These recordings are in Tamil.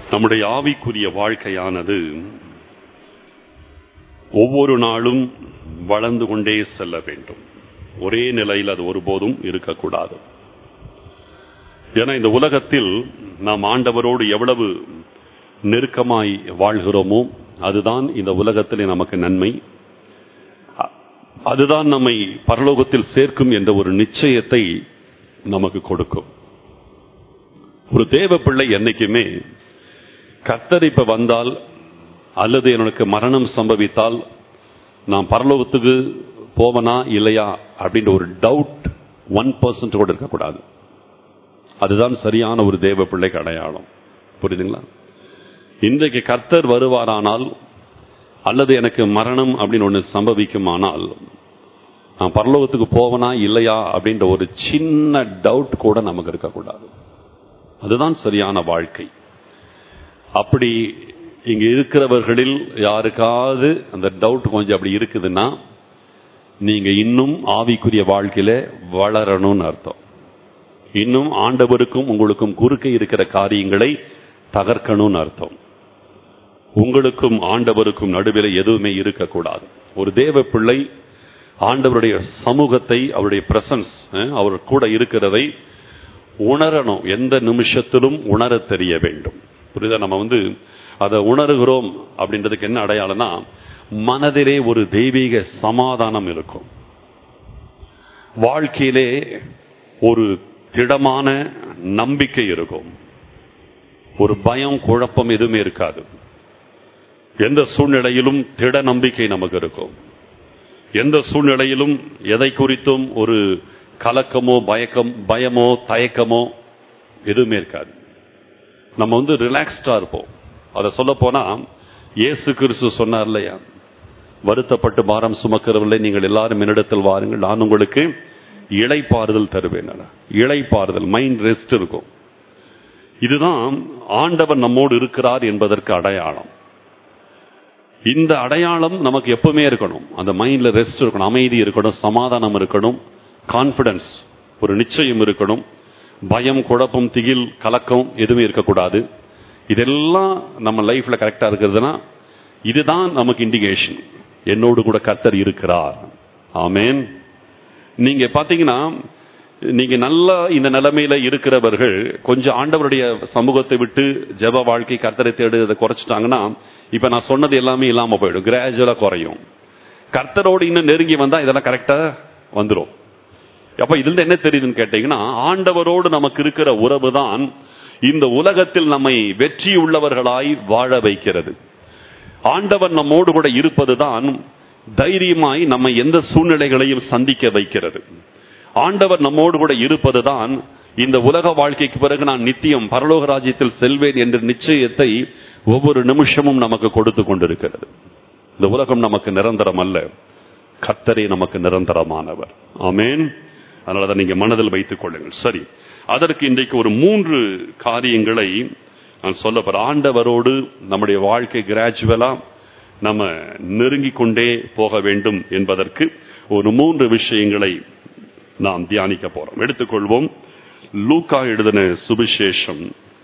நம்முடைய ஆவிக்குரிய வாழ்க்கையானது ஒவ்வொரு நாளும் வளர்ந்து கொண்டே செல்ல வேண்டும் ஒரே நிலையில் அது ஒருபோதும் இருக்கக்கூடாது ஏன்னா இந்த உலகத்தில் நாம் ஆண்டவரோடு எவ்வளவு நெருக்கமாய் வாழ்கிறோமோ அதுதான் இந்த உலகத்திலே நமக்கு நன்மை அ- அதுதான் நம்மை பரலோகத்தில் சேர்க்கும் என்ற ஒரு நிச்சயத்தை நமக்கு கொடுக்கும் ஒரு தேவ பிள்ளை என்னைக்குமே கர்த்தர் இப்ப வந்தால் அல்லது எனக்கு மரணம் சம்பவித்தால் நான் பரலோகத்துக்கு போவனா இல்லையா அப்படின்ற ஒரு டவுட் ஒன் பர்சன்ட் கூட இருக்கக்கூடாது அதுதான் சரியான ஒரு தேவ பிள்ளைக்கு அடையாளம் புரியுதுங்களா இன்றைக்கு கர்த்தர் வருவாரானால் அல்லது எனக்கு மரணம் அப்படின்னு ஒன்று சம்பவிக்குமானால் நான் பரலோகத்துக்கு போவனா இல்லையா அப்படின்ற ஒரு சின்ன டவுட் கூட நமக்கு இருக்கக்கூடாது அதுதான் சரியான வாழ்க்கை அப்படி இங்க இருக்கிறவர்களில் யாருக்காவது அந்த டவுட் கொஞ்சம் அப்படி இருக்குதுன்னா நீங்க இன்னும் ஆவிக்குரிய வாழ்க்கையில வளரணும்னு அர்த்தம் இன்னும் ஆண்டவருக்கும் உங்களுக்கும் குறுக்க இருக்கிற காரியங்களை தகர்க்கணும்னு அர்த்தம் உங்களுக்கும் ஆண்டவருக்கும் நடுவில் எதுவுமே இருக்கக்கூடாது ஒரு தேவ பிள்ளை ஆண்டவருடைய சமூகத்தை அவருடைய பிரசன்ஸ் அவர் கூட இருக்கிறதை உணரணும் எந்த நிமிஷத்திலும் உணர தெரிய வேண்டும் புரியுதா நம்ம வந்து அதை உணர்கிறோம் அப்படின்றதுக்கு என்ன அடையாளம்னா மனதிலே ஒரு தெய்வீக சமாதானம் இருக்கும் வாழ்க்கையிலே ஒரு திடமான நம்பிக்கை இருக்கும் ஒரு பயம் குழப்பம் எதுவுமே இருக்காது எந்த சூழ்நிலையிலும் திட நம்பிக்கை நமக்கு இருக்கும் எந்த சூழ்நிலையிலும் எதை குறித்தும் ஒரு கலக்கமோ பயக்கம் பயமோ தயக்கமோ எதுவுமே இருக்காது நம்ம வந்து ரிலாக்ஸ்டா இருப்போம் அதை சொல்ல போனா இயேசு கிறிஸ்து சொன்னார் இல்லையா வருத்தப்பட்டு பாரம் சுமக்கிறவில்லை நீங்கள் எல்லாரும் என்னிடத்தில் வாருங்கள் நான் உங்களுக்கு இளைப்பாறுதல் தருவேன் இளைப்பாறுதல் மைண்ட் ரெஸ்ட் இருக்கும் இதுதான் ஆண்டவர் நம்மோடு இருக்கிறார் என்பதற்கு அடையாளம் இந்த அடையாளம் நமக்கு எப்பவுமே இருக்கணும் அந்த மைண்ட்ல ரெஸ்ட் இருக்கணும் அமைதி இருக்கணும் சமாதானம் இருக்கணும் கான்பிடன்ஸ் ஒரு நிச்சயம் இருக்கணும் பயம் குழப்பம் திகில் கலக்கம் எதுவுமே இருக்கக்கூடாது இதெல்லாம் நம்ம லைஃப்ல கரெக்டா இருக்கிறதுனா இதுதான் நமக்கு இண்டிகேஷன் என்னோடு கூட கர்த்தர் இருக்கிறார் ஆமேன் நீங்க பாத்தீங்கன்னா நீங்க நல்லா இந்த நிலைமையில இருக்கிறவர்கள் கொஞ்சம் ஆண்டவருடைய சமூகத்தை விட்டு ஜெப வாழ்க்கை கர்த்தரை தேடுறதை குறைச்சிட்டாங்கன்னா இப்ப நான் சொன்னது எல்லாமே இல்லாம போயிடும் கிராஜுவலா குறையும் கர்த்தரோடு இன்னும் நெருங்கி வந்தா இதெல்லாம் கரெக்டா வந்துடும் அப்ப இதுல என்ன தெரியுதுன்னு கேட்டீங்கன்னா ஆண்டவரோடு நமக்கு இருக்கிற உறவு தான் இந்த உலகத்தில் நம்மை வெற்றி உள்ளவர்களாய் வாழ வைக்கிறது ஆண்டவர் நம்மோடு கூட இருப்பதுதான் தைரியமாய் நம்மை எந்த சூழ்நிலைகளையும் சந்திக்க வைக்கிறது ஆண்டவர் நம்மோடு கூட இருப்பதுதான் இந்த உலக வாழ்க்கைக்கு பிறகு நான் நித்தியம் பரலோக ராஜ்யத்தில் செல்வேன் என்ற நிச்சயத்தை ஒவ்வொரு நிமிஷமும் நமக்கு கொடுத்து கொண்டிருக்கிறது இந்த உலகம் நமக்கு நிரந்தரம் அல்ல கத்தரே நமக்கு நிரந்தரமானவர் ஆமேன் அதனால அதை நீங்க மனதில் வைத்துக் கொள்ளுங்கள் சரி அதற்கு இன்றைக்கு ஒரு மூன்று காரியங்களை நான் சொல்ல போறேன் ஆண்டவரோடு நம்முடைய வாழ்க்கை கிராஜுவலா நம்ம நெருங்கிக் கொண்டே போக வேண்டும் என்பதற்கு ஒரு மூன்று விஷயங்களை நாம் தியானிக்க போறோம் எடுத்துக்கொள்வோம் லூக்கா எழுதின சுவிசேஷம்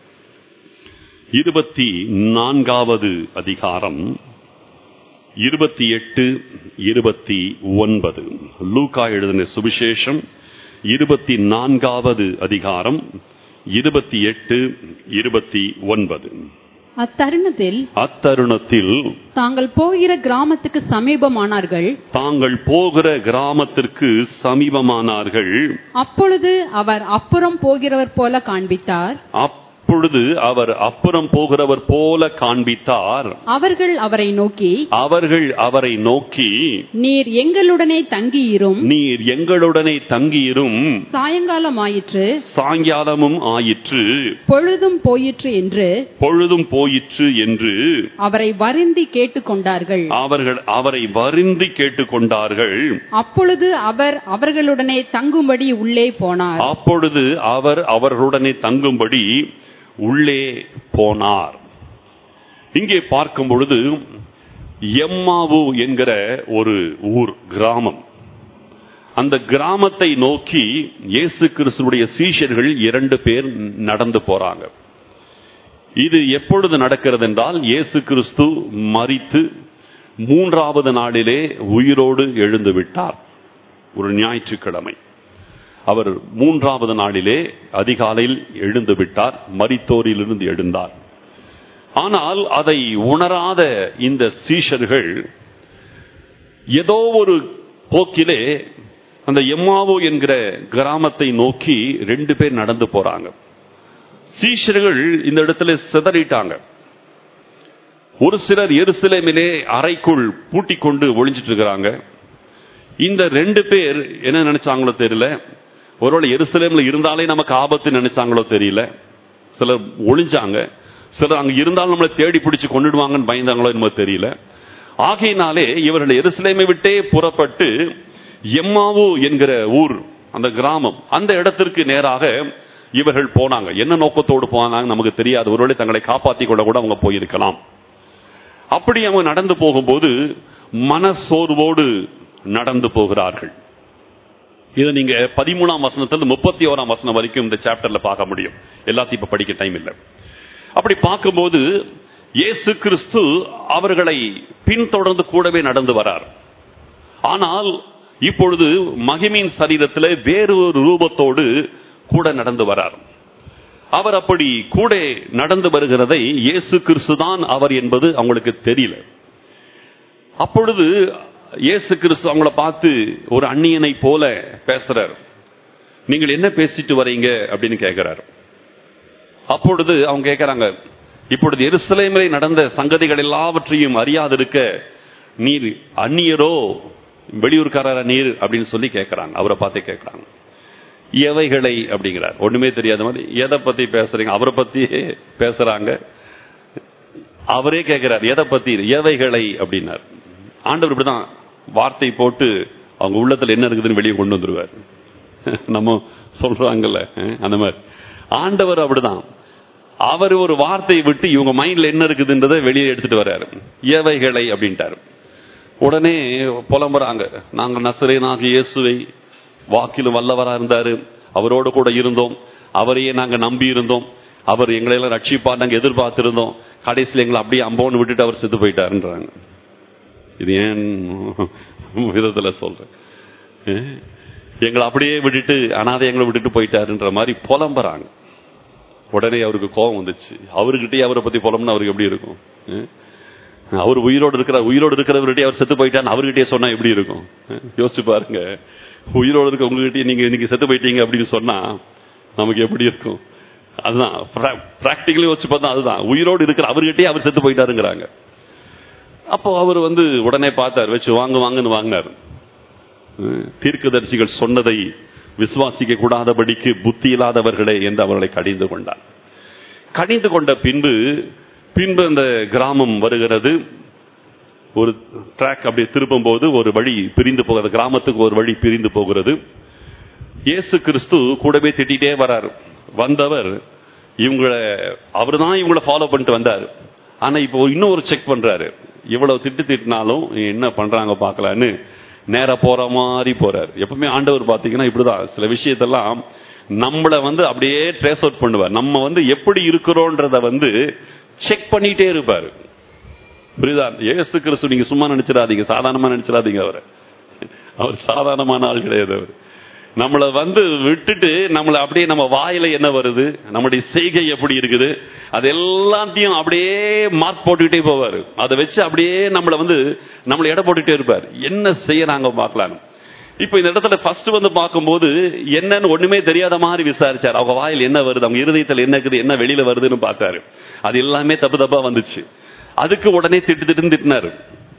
இருபத்தி நான்காவது அதிகாரம் இருபத்தி எட்டு இருபத்தி ஒன்பது லூக்கா எழுதின சுவிசேஷம் இருபத்தி நான்காவது அதிகாரம் இருபத்தி எட்டு இருபத்தி ஒன்பது அத்தருணத்தில் அத்தருணத்தில் தாங்கள் போகிற கிராமத்துக்கு சமீபமானார்கள் தாங்கள் போகிற கிராமத்திற்கு சமீபமானார்கள் அப்பொழுது அவர் அப்புறம் போகிறவர் போல காண்பித்தார் அப்பொழுது அவர் அப்புறம் போகிறவர் போல காண்பித்தார் அவர்கள் அவரை நோக்கி அவர்கள் அவரை நோக்கி நீர் எங்களுடனே தங்கியிரும் நீர் எங்களுடனே தங்கியிரும் சாயங்காலம் ஆயிற்று சாயங்காலமும் ஆயிற்று பொழுதும் போயிற்று என்று பொழுதும் போயிற்று என்று அவரை வருந்தி கேட்டுக்கொண்டார்கள் அவர்கள் அவரை வருந்தி கேட்டுக்கொண்டார்கள் அப்பொழுது அவர் அவர்களுடனே தங்கும்படி உள்ளே போனார் அப்பொழுது அவர் அவர்களுடனே தங்கும்படி உள்ளே போனார் இங்கே பார்க்கும் பொழுது எம்மாவு என்கிற ஒரு ஊர் கிராமம் அந்த கிராமத்தை நோக்கி இயேசு கிறிஸ்துடைய சீஷர்கள் இரண்டு பேர் நடந்து போறாங்க இது எப்பொழுது நடக்கிறது என்றால் இயேசு கிறிஸ்து மரித்து மூன்றாவது நாளிலே உயிரோடு எழுந்து விட்டார் ஒரு ஞாயிற்றுக்கிழமை அவர் மூன்றாவது நாளிலே அதிகாலையில் எழுந்து விட்டார் மரித்தோரிலிருந்து எழுந்தார் ஆனால் அதை உணராத இந்த சீஷர்கள் ஏதோ ஒரு போக்கிலே அந்த எம்மாவோ என்கிற கிராமத்தை நோக்கி ரெண்டு பேர் நடந்து போறாங்க சீஷர்கள் இந்த இடத்துல சிதறிட்டாங்க ஒரு சிலர் எருசலேமிலே அறைக்குள் பூட்டிக் கொண்டு ஒளிஞ்சிட்டு இருக்கிறாங்க இந்த ரெண்டு பேர் என்ன நினைச்சாங்களோ தெரியல ஒருவேளை எருசலேம்ல இருந்தாலே நமக்கு ஆபத்து நினைச்சாங்களோ தெரியல சிலர் ஒளிஞ்சாங்க சிலர் அங்க இருந்தாலும் நம்மளை தேடி பிடிச்சு கொண்டுடுவாங்கன்னு பயந்தாங்களோ என்னமோ தெரியல ஆகையினாலே இவர்கள் எருசலேமை விட்டே புறப்பட்டு எம்மாவு என்கிற ஊர் அந்த கிராமம் அந்த இடத்திற்கு நேராக இவர்கள் போனாங்க என்ன நோக்கத்தோடு போனாங்க நமக்கு தெரியாது ஒருவேளை தங்களை காப்பாற்றிக் கொள்ள கூட அவங்க போயிருக்கலாம் அப்படி அவங்க நடந்து போகும்போது மனசோர்வோடு நடந்து போகிறார்கள் இதை நீங்க பதிமூணாம் வசனத்துல முப்பத்தி ஓராம் வசனம் வரைக்கும் இந்த சாப்டர்ல பார்க்க முடியும் எல்லாத்தையும் இப்ப படிக்க டைம் இல்லை அப்படி பார்க்கும்போது இயேசு கிறிஸ்து அவர்களை பின்தொடர்ந்து கூடவே நடந்து வரார் ஆனால் இப்பொழுது மகிமின் சரீரத்தில் வேறு ஒரு ரூபத்தோடு கூட நடந்து வரார் அவர் அப்படி கூட நடந்து வருகிறதை இயேசு கிறிஸ்து தான் அவர் என்பது அவங்களுக்கு தெரியல அப்பொழுது இயேசு கிறிஸ்து அவங்கள பார்த்து ஒரு அந்நியனை போல பேசுறார் நீங்கள் என்ன பேசிட்டு வரீங்க அப்படின்னு கேட்கிறார் அப்பொழுது அவங்க கேட்கிறாங்க இப்பொழுது எருசலேமிலே நடந்த சங்கதிகள் எல்லாவற்றையும் அறியாதிருக்க நீர் அந்நியரோ வெளியூர்காரர நீர் அப்படின்னு சொல்லி கேட்கிறாங்க அவரை பார்த்தே கேட்கிறாங்க எவைகளை அப்படிங்கிறார் ஒண்ணுமே தெரியாத மாதிரி எதை பத்தி பேசுறீங்க அவரை பத்தி பேசுறாங்க அவரே கேட்கிறார் எதை பத்தி எவைகளை அப்படின்னார் ஆண்டவர் இப்படிதான் வார்த்தை போட்டு அவங்க உள்ளத்துல என்ன இருக்குதுன்னு வெளியே கொண்டு வந்துருவார் நம்ம சொல்றாங்கல்ல அந்த மாதிரி ஆண்டவர் அப்படிதான் அவர் ஒரு வார்த்தையை விட்டு இவங்க மைண்ட்ல என்ன இருக்குதுன்றதை வெளியே எடுத்துட்டு வர்றாரு எவைகளை அப்படின்ட்டாரு உடனே புலம்புறாங்க நாங்கள் நசரேனாக இயேசுவை வாக்கிலும் வல்லவரா இருந்தாரு அவரோடு கூட இருந்தோம் அவரையே நாங்க நம்பி இருந்தோம் அவர் எங்களை எல்லாம் ரட்சிப்பார் நாங்க எதிர்பார்த்திருந்தோம் கடைசியில் எங்களை அப்படியே அம்போன்னு விட்டுட்டு அவர் செத்து போயிட்டாருன்றாங்க இது ஏன் விதத்துல சொல்றேன் எங்களை அப்படியே விட்டுட்டு அனாதை எங்களை விட்டுட்டு போயிட்டாருன்ற மாதிரி புலம்புறாங்க உடனே அவருக்கு கோபம் வந்துச்சு அவர்கிட்டயே அவரை பத்தி புலம்னு அவருக்கு எப்படி இருக்கும் அவர் உயிரோடு இருக்கிற உயிரோடு இருக்கிறவர்கிட்டயே அவர் செத்து போயிட்டான்னு அவர்கிட்டயே சொன்னா எப்படி இருக்கும் யோசிச்சு பாருங்க உயிரோடு இருக்க உங்ககிட்டயே நீங்க இன்னைக்கு செத்து போயிட்டீங்க அப்படின்னு சொன்னா நமக்கு எப்படி இருக்கும் அதுதான் பிராக்டிகலி வச்சு பார்த்தா அதுதான் உயிரோடு இருக்கிற அவர்கிட்டயே அவர் செத்து போயிட்டாருங்கிறாங்க அப்போ அவர் வந்து உடனே பார்த்தார் வச்சு வாங்க வாங்கன்னு வாங்கினார் தீர்க்கதரிசிகள் சொன்னதை விசுவாசிக்க கூடாதபடிக்கு புத்தி இல்லாதவர்களே என்று அவர்களை கடிந்து கொண்டார் கடிந்து கொண்ட பின்பு பின்பு அந்த கிராமம் வருகிறது ஒரு ட்ராக் அப்படி திருப்பும் போது ஒரு வழி பிரிந்து போகிறது கிராமத்துக்கு ஒரு வழி பிரிந்து போகிறது இயேசு கிறிஸ்து கூடவே திட்டிகிட்டே வரார் வந்தவர் இவங்களை அவர் தான் இவங்களை ஃபாலோ பண்ணிட்டு வந்தார் ஆனா இப்போ இன்னொரு செக் பண்றாரு இவ்வளவு திட்டு திட்டினாலும் என்ன பண்றாங்க பார்க்கலான்னு நேர போற மாதிரி போறாரு எப்பவுமே ஆண்டவர் பாத்தீங்கன்னா இப்படிதான் சில விஷயத்தெல்லாம் நம்மளை வந்து அப்படியே ட்ரேஸ் அவுட் பண்ணுவார் நம்ம வந்து எப்படி இருக்கிறோன்றத வந்து செக் பண்ணிட்டே இருப்பாரு புரியுதா ஏசு கிறிஸ்து நீங்க சும்மா நினைச்சிடாதீங்க சாதாரணமா நினைச்சிடாதீங்க அவரை அவர் சாதாரணமான ஆள் கிடையாது அவர் நம்மளை வந்து விட்டுட்டு நம்மளை அப்படியே நம்ம வாயில என்ன வருது நம்முடைய செய்கை எப்படி இருக்குது அது எல்லாத்தையும் அப்படியே மார்க் போட்டுக்கிட்டே போவார் அதை வச்சு அப்படியே நம்மளை வந்து நம்மளை எடை போட்டுக்கிட்டே இருப்பார் என்ன செய்யறாங்க பார்க்கலாம் இப்ப இந்த இடத்துல ஃபர்ஸ்ட் வந்து பார்க்கும்போது என்னன்னு ஒண்ணுமே தெரியாத மாதிரி விசாரிச்சார் அவங்க வாயில் என்ன வருது அவங்க இருதயத்தில் என்ன இருக்குது என்ன வெளியில வருதுன்னு பார்த்தாரு அது எல்லாமே தப்பு தப்பா வந்துச்சு அதுக்கு உடனே திட்டு திட்டுன்னு திட்டினாரு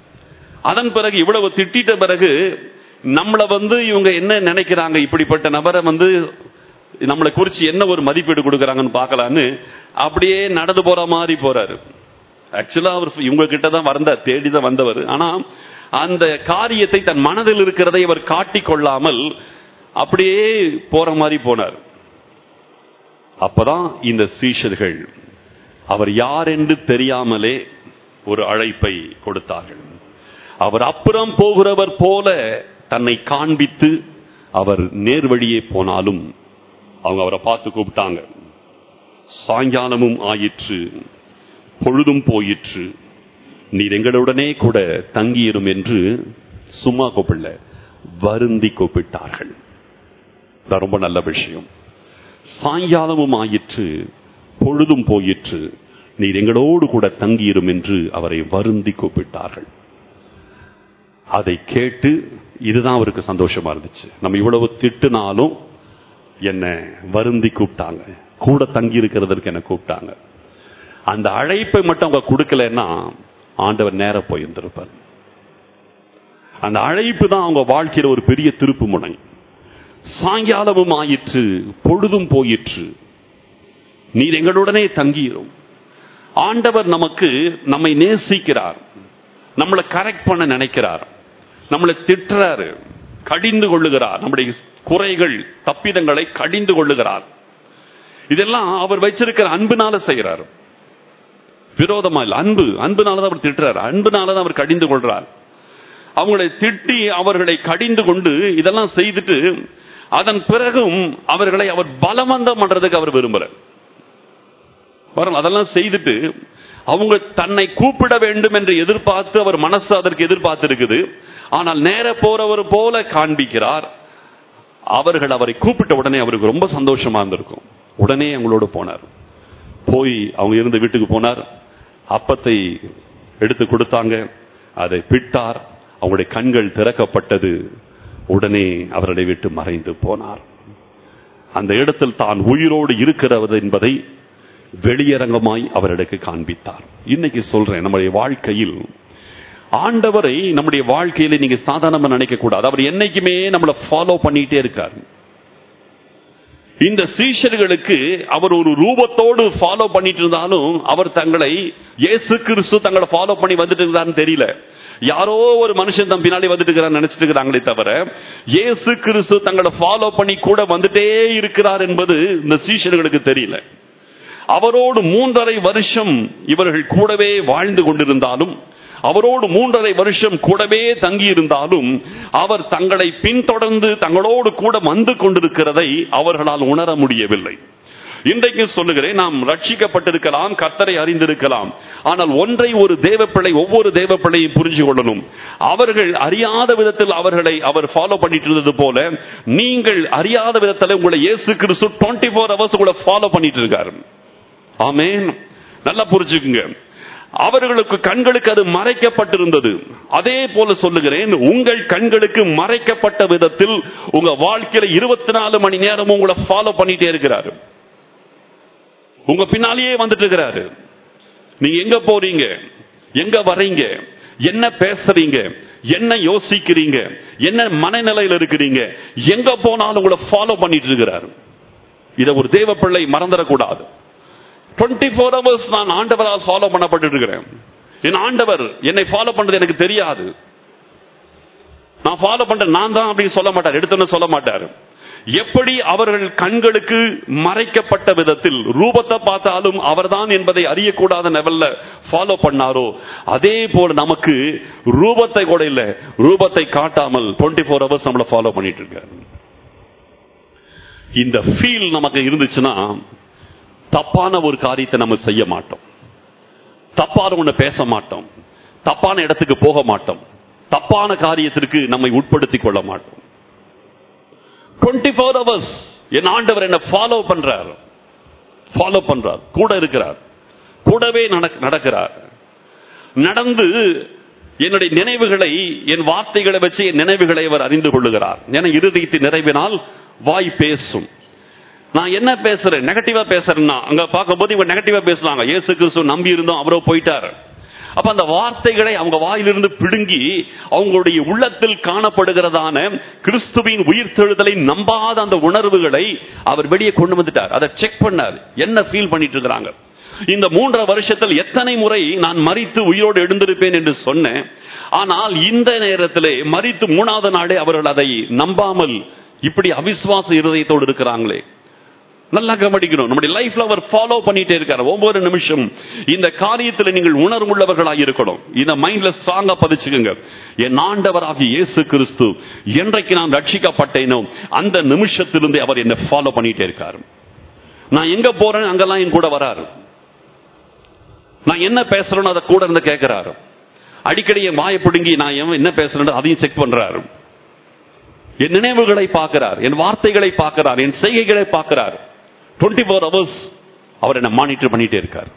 அதன் பிறகு இவ்வளவு திட்டிட்ட பிறகு நம்மளை வந்து இவங்க என்ன நினைக்கிறாங்க இப்படிப்பட்ட நபரை வந்து நம்மளை குறிச்சு என்ன ஒரு மதிப்பீடு கொடுக்கறாங்கன்னு பார்க்கலான்னு அப்படியே நடந்து போற மாதிரி போறாரு ஆக்சுவலா அவர் இவங்க கிட்ட தான் வந்தார் தேடி தான் வந்தவர் ஆனா அந்த காரியத்தை தன் மனதில் இருக்கிறதை அவர் காட்டிக் கொள்ளாமல் அப்படியே போற மாதிரி போனார் அப்பதான் இந்த சீஷர்கள் அவர் யார் என்று தெரியாமலே ஒரு அழைப்பை கொடுத்தார்கள் அவர் அப்புறம் போகிறவர் போல தன்னை காண்பித்து அவர் நேர் வழியே போனாலும் அவங்க அவரை பார்த்து கூப்பிட்டாங்க சாயங்காலமும் ஆயிற்று பொழுதும் போயிற்று நீர் எங்களுடனே கூட தங்கியிரும் என்று சும்மா கூப்பிடல வருந்தி கூப்பிட்டார்கள் இது ரொம்ப நல்ல விஷயம் சாயங்காலமும் ஆயிற்று பொழுதும் போயிற்று நீர் எங்களோடு கூட தங்கியிரும் என்று அவரை வருந்தி கூப்பிட்டார்கள் அதை கேட்டு இதுதான் அவருக்கு சந்தோஷமா இருந்துச்சு நம்ம இவ்வளவு திட்டுனாலும் என்ன வருந்தி கூப்பிட்டாங்க கூட தங்கி இருக்கிறதற்கு என்ன கூப்பிட்டாங்க அந்த அழைப்பை மட்டும் அவங்க கொடுக்கலன்னா ஆண்டவர் நேர போயிருந்திருப்பார் அந்த அழைப்பு தான் அவங்க வாழ்க்கையில ஒரு பெரிய திருப்பு முனை சாயங்காலமும் ஆயிற்று பொழுதும் போயிற்று நீர் எங்களுடனே தங்கியிரும் ஆண்டவர் நமக்கு நம்மை நேசிக்கிறார் நம்மளை கரெக்ட் பண்ண நினைக்கிறார் நம்மளை திட்டுறாரு கடிந்து கொள்ளுகிறார் நம்முடைய குறைகள் தப்பிதங்களை கடிந்து கொள்ளுகிறார் இதெல்லாம் அவர் வச்சிருக்கிற அன்புனால செய்யறாரு விரோதமா இல்ல அன்பு அன்புனாலதான் அவர் திட்டுறாரு அன்புனாலதான் அவர் கடிந்து கொள்றார் அவங்களை திட்டி அவர்களை கடிந்து கொண்டு இதெல்லாம் செய்துட்டு அதன் பிறகும் அவர்களை அவர் பலவந்தம் பண்றதுக்கு அவர் விரும்புற அதெல்லாம் செய்துட்டு அவங்க தன்னை கூப்பிட வேண்டும் என்று எதிர்பார்த்து அவர் மனசு அதற்கு எதிர்பார்த்து இருக்குது ஆனால் நேர போறவர் போல காண்பிக்கிறார் அவர்கள் அவரை கூப்பிட்ட உடனே அவருக்கு ரொம்ப சந்தோஷமா இருந்திருக்கும் உடனே அவங்களோடு போனார் போய் அவங்க இருந்த வீட்டுக்கு போனார் அப்பத்தை எடுத்து கொடுத்தாங்க அதை பிட்டார் அவங்களுடைய கண்கள் திறக்கப்பட்டது உடனே அவர்களை விட்டு மறைந்து போனார் அந்த இடத்தில் தான் உயிரோடு இருக்கிறது என்பதை வெளியரங்கமாய் அவர்களுக்கு காண்பித்தார் இன்னைக்கு சொல்றேன் நம்முடைய வாழ்க்கையில் ஆண்டவரை நம்முடைய வாழ்க்கையில நீங்க சாதாரணமா நினைக்க கூடாது அவர் என்னைக்குமே நம்மளை ஃபாலோ பண்ணிட்டே இருக்கார் இந்த சீஷர்களுக்கு அவர் ஒரு ரூபத்தோடு ஃபாலோ பண்ணிட்டு இருந்தாலும் அவர் தங்களை இயேசு கிறிஸ்து தங்களை ஃபாலோ பண்ணி வந்துட்டு இருந்தாருன்னு தெரியல யாரோ ஒரு மனுஷன் தம் பின்னாடி வந்துட்டு இருக்கிறார் நினைச்சிட்டு இருக்கிறாங்களே தவிர இயேசு கிறிஸ்து தங்களை ஃபாலோ பண்ணி கூட வந்துட்டே இருக்கிறார் என்பது இந்த சீஷர்களுக்கு தெரியல அவரோடு மூன்றரை வருஷம் இவர்கள் கூடவே வாழ்ந்து கொண்டிருந்தாலும் அவரோடு மூன்றரை வருஷம் கூடவே தங்கியிருந்தாலும் அவர் தங்களை பின்தொடர்ந்து தங்களோடு கூட வந்து கொண்டிருக்கிறதை அவர்களால் உணர முடியவில்லை இன்றைக்கு சொல்லுகிறேன் நாம் ரட்சிக்கப்பட்டிருக்கலாம் கர்த்தரை அறிந்திருக்கலாம் ஆனால் ஒன்றை ஒரு தேவப்பிள்ளை ஒவ்வொரு தேவப்பிள்ளையும் புரிஞ்சு கொள்ளணும் அவர்கள் அறியாத விதத்தில் அவர்களை அவர் ஃபாலோ பண்ணிட்டு இருந்தது போல நீங்கள் அறியாத விதத்தில் உங்களை இயேசு கிறிஸ்து டுவெண்ட்டி ஃபோர் ஹவர்ஸ் உங்களை ஃபாலோ பண்ணிட்டு இருக்காரு ஆமேன் நல்லா புரிஞ்சுக்குங்க அவர்களுக்கு கண்களுக்கு அது மறைக்கப்பட்டிருந்தது அதே போல சொல்லுகிறேன் உங்கள் கண்களுக்கு மறைக்கப்பட்ட விதத்தில் உங்க வாழ்க்கையில இருபத்தி நாலு மணி நேரமும் உங்களை ஃபாலோ பண்ணிட்டே இருக்கிறாரு உங்க பின்னாலேயே வந்துட்டு இருக்கிறாரு நீங்க எங்க போறீங்க எங்க வர்றீங்க என்ன பேசுறீங்க என்ன யோசிக்கிறீங்க என்ன மனநிலையில் இருக்கிறீங்க எங்க போனாலும் உங்களை ஃபாலோ பண்ணிட்டு இருக்கிறாரு இதை ஒரு தேவ பிள்ளை மறந்துடக்கூடாது டுவெண்ட்டி ஃபோர் ஹவர்ஸ் நான் ஆண்டவரால் ஃபாலோ பண்ணப்பட்டு இருக்கிறேன் என் ஆண்டவர் என்னை ஃபாலோ பண்றது எனக்கு தெரியாது நான் ஃபாலோ பண்றேன் நான் தான் அப்படின்னு சொல்ல மாட்டார் எடுத்தோன்னு சொல்ல மாட்டார் எப்படி அவர்கள் கண்களுக்கு மறைக்கப்பட்ட விதத்தில் ரூபத்தை பார்த்தாலும் அவர்தான் என்பதை அறியக்கூடாத லெவல்ல ஃபாலோ பண்ணாரோ அதே போல நமக்கு ரூபத்தை கூட இல்ல ரூபத்தை காட்டாமல் டுவெண்ட்டி ஃபோர் ஹவர்ஸ் நம்மளை ஃபாலோ பண்ணிட்டு இருக்காரு இந்த ஃபீல் நமக்கு இருந்துச்சுன்னா தப்பான ஒரு காரியத்தை நம்ம செய்ய மாட்டோம் தப்பான ஒண்ணு பேச மாட்டோம் தப்பான இடத்துக்கு போக மாட்டோம் தப்பான காரியத்திற்கு நம்மை உட்படுத்திக் கொள்ள மாட்டோம் டுவெண்ட்டி ஃபோர் ஹவர்ஸ் என் ஆண்டவர் என்ன ஃபாலோ பண்றார் ஃபாலோ பண்றார் கூட இருக்கிறார் கூடவே நடக்கிறார் நடந்து என்னுடைய நினைவுகளை என் வார்த்தைகளை வச்சு என் நினைவுகளை அவர் அறிந்து கொள்ளுகிறார் என இறுதித்து நிறைவினால் வாய் பேசும் நான் என்ன பேசுறேன் நெகட்டிவா பேசுறேன்னா அங்க பார்க்கும்போது இவங்க நெகட்டிவா பேசுறாங்க இயேசு கிறிஸ்து நம்பி இருந்தோம் அவரோ போயிட்டாரு அப்ப அந்த வார்த்தைகளை அவங்க வாயிலிருந்து பிடுங்கி அவங்களுடைய உள்ளத்தில் காணப்படுகிறதான கிறிஸ்துவின் உயிர்த்தெழுதலை நம்பாத அந்த உணர்வுகளை அவர் வெளியே கொண்டு வந்துட்டார் அதை செக் பண்ணார் என்ன ஃபீல் பண்ணிட்டு இருக்கிறாங்க இந்த மூன்றரை வருஷத்தில் எத்தனை முறை நான் மறித்து உயிரோடு எழுந்திருப்பேன் என்று சொன்னேன் ஆனால் இந்த நேரத்திலே மறித்து மூணாவது நாளே அவர்கள் அதை நம்பாமல் இப்படி அவிசுவாச இருதயத்தோடு இருக்கிறாங்களே நல்லா கவனிக்கணும் நம்முடைய லைஃப்ல அவர் ஃபாலோ பண்ணிட்டே இருக்காரு ஒவ்வொரு நிமிஷம் இந்த காரியத்தில் நீங்கள் உணர்வுள்ளவர்களாக இருக்கணும் இந்த மைண்ட்ல ஸ்ட்ராங்கா பதிச்சுக்கோங்க என் ஆண்டவராகிய இயேசு கிறிஸ்து என்றைக்கு நான் ரட்சிக்கப்பட்டேனோ அந்த நிமிஷத்திலிருந்தே அவர் என்ன ஃபாலோ பண்ணிட்டே இருக்காரு நான் எங்க போறேன் அங்கெல்லாம் என் கூட வராரு நான் என்ன பேசுறேன்னு அதை கூட இருந்து கேட்கிறாரு அடிக்கடி என் வாயை பிடுங்கி நான் எவன் என்ன பேசுறேன்னு அதையும் செக் பண்றாரு என் நினைவுகளை பார்க்கிறார் என் வார்த்தைகளை பார்க்கிறார் என் செய்கைகளை பார்க்கிறார் டுவெண்ட்டி ஃபோர் ஹவர்ஸ் அவர் என்ன மானிட்டர் பண்ணிட்டே இருக்கார்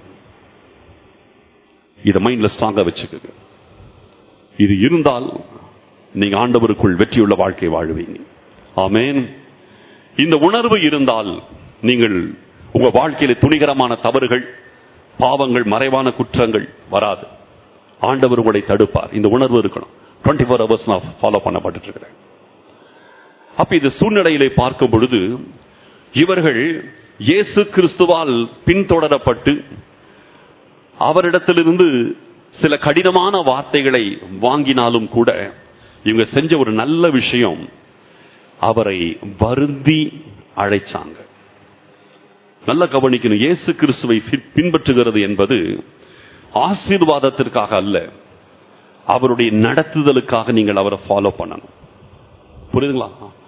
இதை மைண்ட்ல ஸ்ட்ராங்கா வச்சுக்கோங்க இது இருந்தால் நீங்க ஆண்டவருக்குள் வெற்றியுள்ள வாழ்க்கை வாழ்வீங்க ஆமென் இந்த உணர்வு இருந்தால் நீங்கள் உங்க வாழ்க்கையில துணிகரமான தவறுகள் பாவங்கள் மறைவான குற்றங்கள் வராது ஆண்டவர் உங்களை தடுப்பார் இந்த உணர்வு இருக்கணும் டுவெண்ட்டி ஃபோர் ஹவர்ஸ் நான் ஃபாலோ பண்ணப்பட்டு இருக்கிறேன் அப்ப இந்த சூழ்நிலையிலே பார்க்கும் பொழுது இவர்கள் இயேசு கிறிஸ்துவால் பின்தொடரப்பட்டு அவரிடத்திலிருந்து சில கடினமான வார்த்தைகளை வாங்கினாலும் கூட இவங்க செஞ்ச ஒரு நல்ல விஷயம் அவரை வருந்தி அழைச்சாங்க நல்ல கவனிக்கணும் இயேசு கிறிஸ்துவை பி- பின்பற்றுகிறது என்பது ஆசீர்வாதத்திற்காக அல்ல அவருடைய நடத்துதலுக்காக நீங்கள் அவரை ஃபாலோ பண்ணணும் புரியுதுங்களா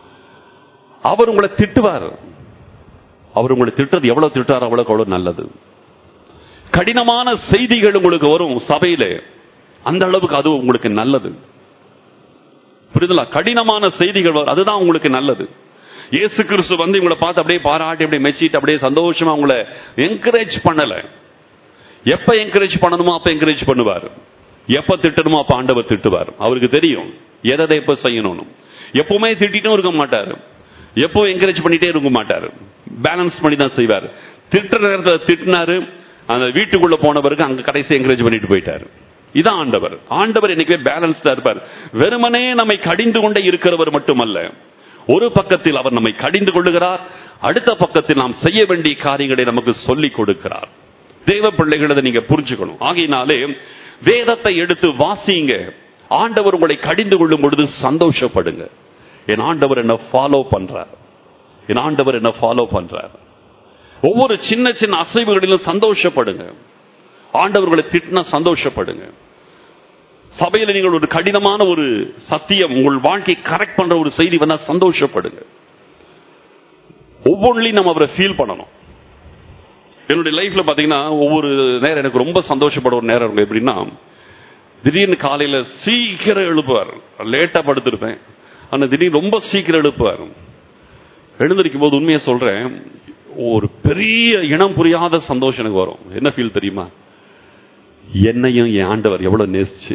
அவர் உங்களை திட்டுவார் அவர் உங்களை திட்டுறது எவ்வளவு திட்டார் அவ்வளவுக்கு அவ்வளவு நல்லது கடினமான செய்திகள் உங்களுக்கு வரும் சபையில அந்த அளவுக்கு அது உங்களுக்கு நல்லது புரியுதுங்களா கடினமான செய்திகள் வரும் அதுதான் உங்களுக்கு நல்லது இயேசு கிறிஸ்து வந்து உங்களை பார்த்து அப்படியே பாராட்டி அப்படியே மெச்சிட்டு அப்படியே சந்தோஷமா உங்களை என்கரேஜ் பண்ணல எப்ப என்கரேஜ் பண்ணணுமோ அப்ப என்கரேஜ் பண்ணுவார் எப்ப திட்டணுமோ அப்ப ஆண்டவர் திட்டுவார் அவருக்கு தெரியும் எதை எதை எப்ப செய்யணும்னு எப்பவுமே திட்டிட்டும் இருக்க மாட்டார் எப்போ என்கரேஜ் பண்ணிட்டே இருக்க மாட்டார் பேலன்ஸ் பண்ணி தான் செய்வார் திட்டுற நேரத்தில் திட்டினாரு அந்த வீட்டுக்குள்ள போன பிறகு அங்க கடைசி என்கரேஜ் பண்ணிட்டு போயிட்டாரு இதான் ஆண்டவர் ஆண்டவர் என்னைக்குமே பேலன்ஸ்டா இருப்பார் வெறுமனே நம்மை கடிந்து கொண்டே இருக்கிறவர் மட்டுமல்ல ஒரு பக்கத்தில் அவர் நம்மை கடிந்து கொள்ளுகிறார் அடுத்த பக்கத்தில் நாம் செய்ய வேண்டிய காரியங்களை நமக்கு சொல்லிக் கொடுக்கிறார் தேவ பிள்ளைகளை நீங்க புரிஞ்சுக்கணும் ஆகையினாலே வேதத்தை எடுத்து வாசிங்க ஆண்டவர் உங்களை கடிந்து கொள்ளும் பொழுது சந்தோஷப்படுங்க என் ஆண்டவர் என்ன ஃபாலோ பண்றார் என் ஆண்டவர் என்ன ஃபாலோ பண்றார் ஒவ்வொரு சின்ன சின்ன அசைவுகளிலும் சந்தோஷப்படுங்க ஆண்டவர்களை திட்டினா சந்தோஷப்படுங்க சபையில நீங்கள் ஒரு கடினமான ஒரு சத்தியம் உங்கள் வாழ்க்கை கரெக்ட் பண்ற ஒரு செய்தி வந்தா சந்தோஷப்படுங்க ஒவ்வொன்றிலையும் நம்ம அவரை ஃபீல் பண்ணணும் என்னுடைய லைஃப்ல பாத்தீங்கன்னா ஒவ்வொரு நேரம் எனக்கு ரொம்ப சந்தோஷப்பட ஒரு நேரம் இருக்கும் எப்படின்னா திடீர்னு காலையில சீக்கிரம் எழுப்புவார் லேட்டா படுத்திருப்பேன் ஆனா திடீர்னு ரொம்ப சீக்கிரம் எழுப்புவார் எழுந்திருக்கும் போது உண்மையை சொல்றேன் ஒரு பெரிய இனம் புரியாத சந்தோஷம் எனக்கு வரும் என்ன ஃபீல் தெரியுமா என்னையும் என் ஆண்டவர் எவ்வளவு நேசிச்சு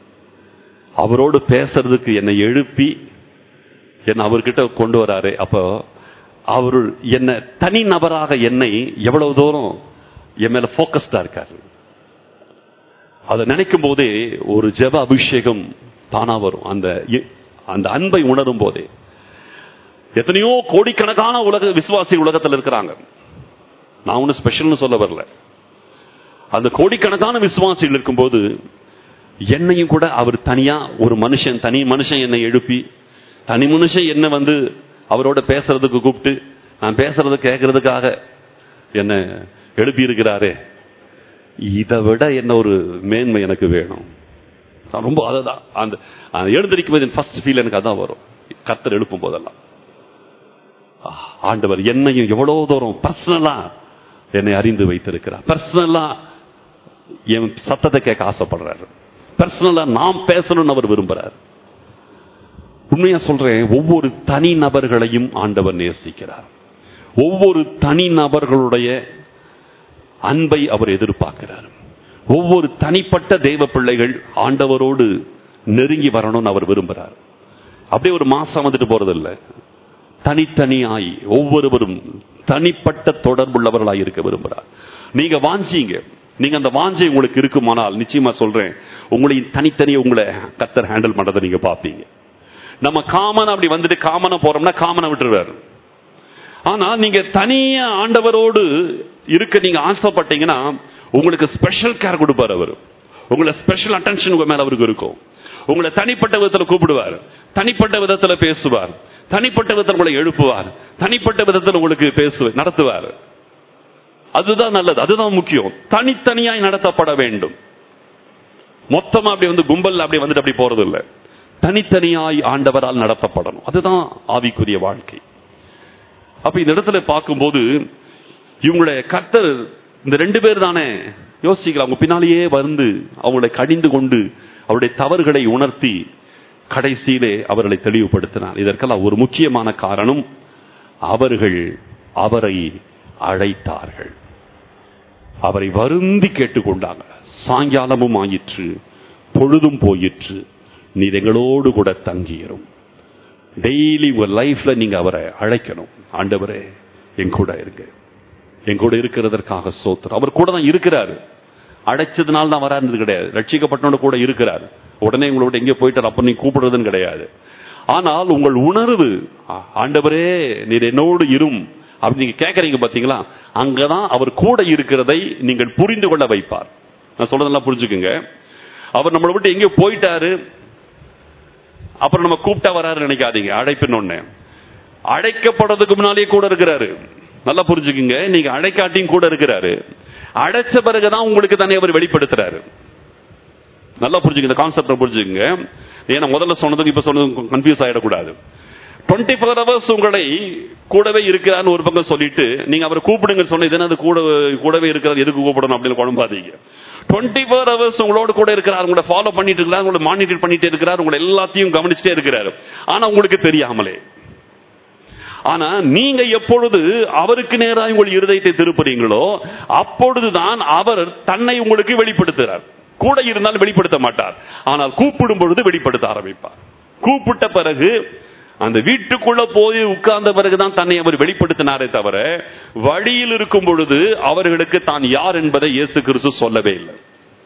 அவரோடு பேசுறதுக்கு என்னை எழுப்பி என்னை அவர்கிட்ட கொண்டு வராரு அப்போ அவர் என்ன தனி நபராக என்னை எவ்வளவு தூரம் என் மேல போக்கஸ்டா இருக்காரு அதை நினைக்கும் போதே ஒரு ஜெப அபிஷேகம் தானா வரும் அந்த இ- அந்த அன்பை உணரும் போதே எத்தனையோ கோடிக்கணக்கான உலக விசுவாசி உலகத்தில் இருக்கிறாங்க நான் ஒன்னும் ஸ்பெஷல்னு சொல்ல வரல அந்த கோடிக்கணக்கான விசுவாசிகள் இருக்கும்போது என்னையும் கூட அவர் தனியா ஒரு மனுஷன் தனி மனுஷன் என்னை எழுப்பி தனி மனுஷன் என்ன வந்து அவரோட பேசுறதுக்கு கூப்பிட்டு நான் பேசுறத கேட்கறதுக்காக என்ன எழுப்பி இருக்கிறாரே இதை விட என்ன ஒரு மேன்மை எனக்கு வேணும் நான் ரொம்ப அதுதான் அந்த அந்த எழுந்திருக்கும் போது ஃபர்ஸ்ட் ஃபீல் எனக்கு அதான் வரும் கர்த்தர் எழுப்பும் போதெல்லாம் ஆ, ஆண்டவர் என்னையும் எவ்வளவு தூரம் பர்சனலா என்னை அறிந்து வைத்திருக்கிறார் பர்சனலா என் சத்தத்தை கேட்க ஆசைப்படுறாரு பர்சனலா நாம் பேசணும்னு அவர் விரும்புறார் உண்மையா சொல்றேன் ஒவ்வொரு தனி நபர்களையும் ஆண்டவர் நேசிக்கிறார் ஒவ்வொரு தனி நபர்களுடைய அன்பை அவர் எதிர்பார்க்கிறார் ஒவ்வொரு தனிப்பட்ட தெய்வ பிள்ளைகள் ஆண்டவரோடு நெருங்கி வரணும்னு அவர் விரும்புறார் அப்படியே ஒரு மாசம் வந்துட்டு போறதில்ல தனித்தனியாய் ஒவ்வொருவரும் தனிப்பட்ட தொடர்புள்ளவர்களாய் இருக்க விரும்புறார் நீங்க வாஞ்சிங்க நீங்க அந்த வாஞ்சை உங்களுக்கு இருக்குமானால் நிச்சயமா சொல்றேன் உங்களை தனித்தனியே உங்களை கத்தர் ஹேண்டில் பண்றதை நீங்க பாப்பீங்க நம்ம காமன் அப்படி வந்துட்டு காமனா போறோம்னா காமனை விட்டுருவாரு ஆனா நீங்க தனியா ஆண்டவரோடு இருக்க நீங்க ஆசைப்பட்டீங்கன்னா உங்களுக்கு ஸ்பெஷல் கேர் கொடுப்பார் அவர் உங்களை ஸ்பெஷல் அட்டென்ஷன் உங்க மேல அவருக்கு இருக்கும் உங்களை தனிப்பட்ட விதத்துல கூப்பிடுவார் தனிப்பட்ட விதத்துல பேசுவார் தனிப்பட்ட விதத்தில் உங்களை எழுப்புவார் தனிப்பட்ட விதத்தில் உங்களுக்கு பேசுவார் நடத்துவார் அதுதான் நல்லது அதுதான் முக்கியம் தனித்தனியாய் நடத்தப்பட வேண்டும் மொத்தமா அப்படி வந்து கும்பல்ல அப்படி வந்துட்டு அப்படி போறது இல்ல தனித்தனியாய் ஆண்டவரால் நடத்தப்படணும் அதுதான் ஆவிக்குரிய வாழ்க்கை அப்ப இந்த இடத்துல பார்க்கும்போது இவங்களுடைய கர்த்தர் இந்த ரெண்டு பேர் தானே யோசிக்கலாம் அவங்க பின்னாலேயே வந்து அவங்களை கடிந்து கொண்டு அவருடைய தவறுகளை உணர்த்தி கடைசியிலே அவர்களை தெளிவுபடுத்தினார் இதற்கெல்லாம் ஒரு முக்கியமான காரணம் அவர்கள் அவரை அழைத்தார்கள் அவரை வருந்தி கேட்டுக்கொண்டாங்க சாயங்காலமும் ஆயிற்று பொழுதும் போயிற்று நீர் எங்களோடு கூட தங்கியிரும் டெய்லி உங்க லைஃப்ல நீங்க அவரை அழைக்கணும் ஆண்டவரே என் கூட இருங்க என் கூட இருக்கிறதற்காக சோத்திரம் அவர் கூட தான் இருக்கிறாரு அடைச்சதுனால தான் வராது கிடையாது ரட்சிக்கப்பட்டவன கூட இருக்கிறார் உடனே உங்களோட எங்கே போயிட்டார் அப்ப நீங்க கூப்பிடுறதுன்னு கிடையாது ஆனால் உங்கள் உணர்வு ஆ- ஆண்டவரே நீர் என்னோடு இரும் அப்படி நீங்க கேட்கறீங்க பாத்தீங்களா அங்கதான் அவர் கூட இருக்கிறதை நீங்கள் புரிந்து கொள்ள வைப்பார் நான் சொல்றதெல்லாம் புரிஞ்சுக்குங்க அவர் நம்மளை விட்டு எங்கேயோ போயிட்டாரு அப்புறம் நம்ம கூப்பிட்டா வராரு நினைக்காதீங்க அழைப்பின் ஒண்ணு அழைக்கப்படுறதுக்கு முன்னாலே கூட இருக்கிறாரு நல்லா புரிஞ்சுக்குங்க நீங்க அழைக்காட்டியும் கூட இருக்கிறாரு அடைச்ச பிறகுதான் உங்களுக்கு தானே அவர் வெளிப்படுத்துறாரு நல்லா புரிஞ்சுங்க இந்த கான்செப்ட புரிஞ்சுக்குங்க ஏன்னா முதல்ல சொன்னதுக்கு இப்ப சொன்னது கன்ஃபியூஸ் ஆயிடக்கூடாது டுவெண்ட்டி ஃபோர் ஹவர்ஸ் உங்களை கூடவே இருக்கிறான்னு ஒரு பக்கம் சொல்லிட்டு நீங்க அவரை கூப்பிடுங்க சொன்ன இது என்னது கூட கூடவே இருக்கிறார் எதுக்கு கூப்பிடணும் அப்படின்னு குழம்பாதீங்க டுவெண்ட்டி ஃபோர் ஹவர்ஸ் உங்களோட கூட இருக்கிறார் உங்களை ஃபாலோ பண்ணிட்டு இருக்கிறார் உங்களை மானிட்டர் பண்ணிட்டே இருக்கிறார் உங்களை எல்லாத்தையும் கவனிச்சுட்டே இருக்கிறார் ஆனா உங்களுக்கு தெரியாமலே ஆனா நீங்க எப்பொழுது அவருக்கு நேராக உங்கள் இருதயத்தை திருப்புறீங்களோ அப்பொழுதுதான் அவர் தன்னை உங்களுக்கு வெளிப்படுத்துகிறார் கூட இருந்தால் வெளிப்படுத்த மாட்டார் ஆனால் கூப்பிடும் பொழுது வெளிப்படுத்த ஆரம்பிப்பார் கூப்பிட்ட பிறகு அந்த வீட்டுக்குள்ள போய் உட்கார்ந்த பிறகுதான் தன்னை அவர் வெளிப்படுத்தினாரே தவிர வழியில் இருக்கும் பொழுது அவர்களுக்கு தான் யார் என்பதை இயேசு கிறிஸ்து சொல்லவே இல்லை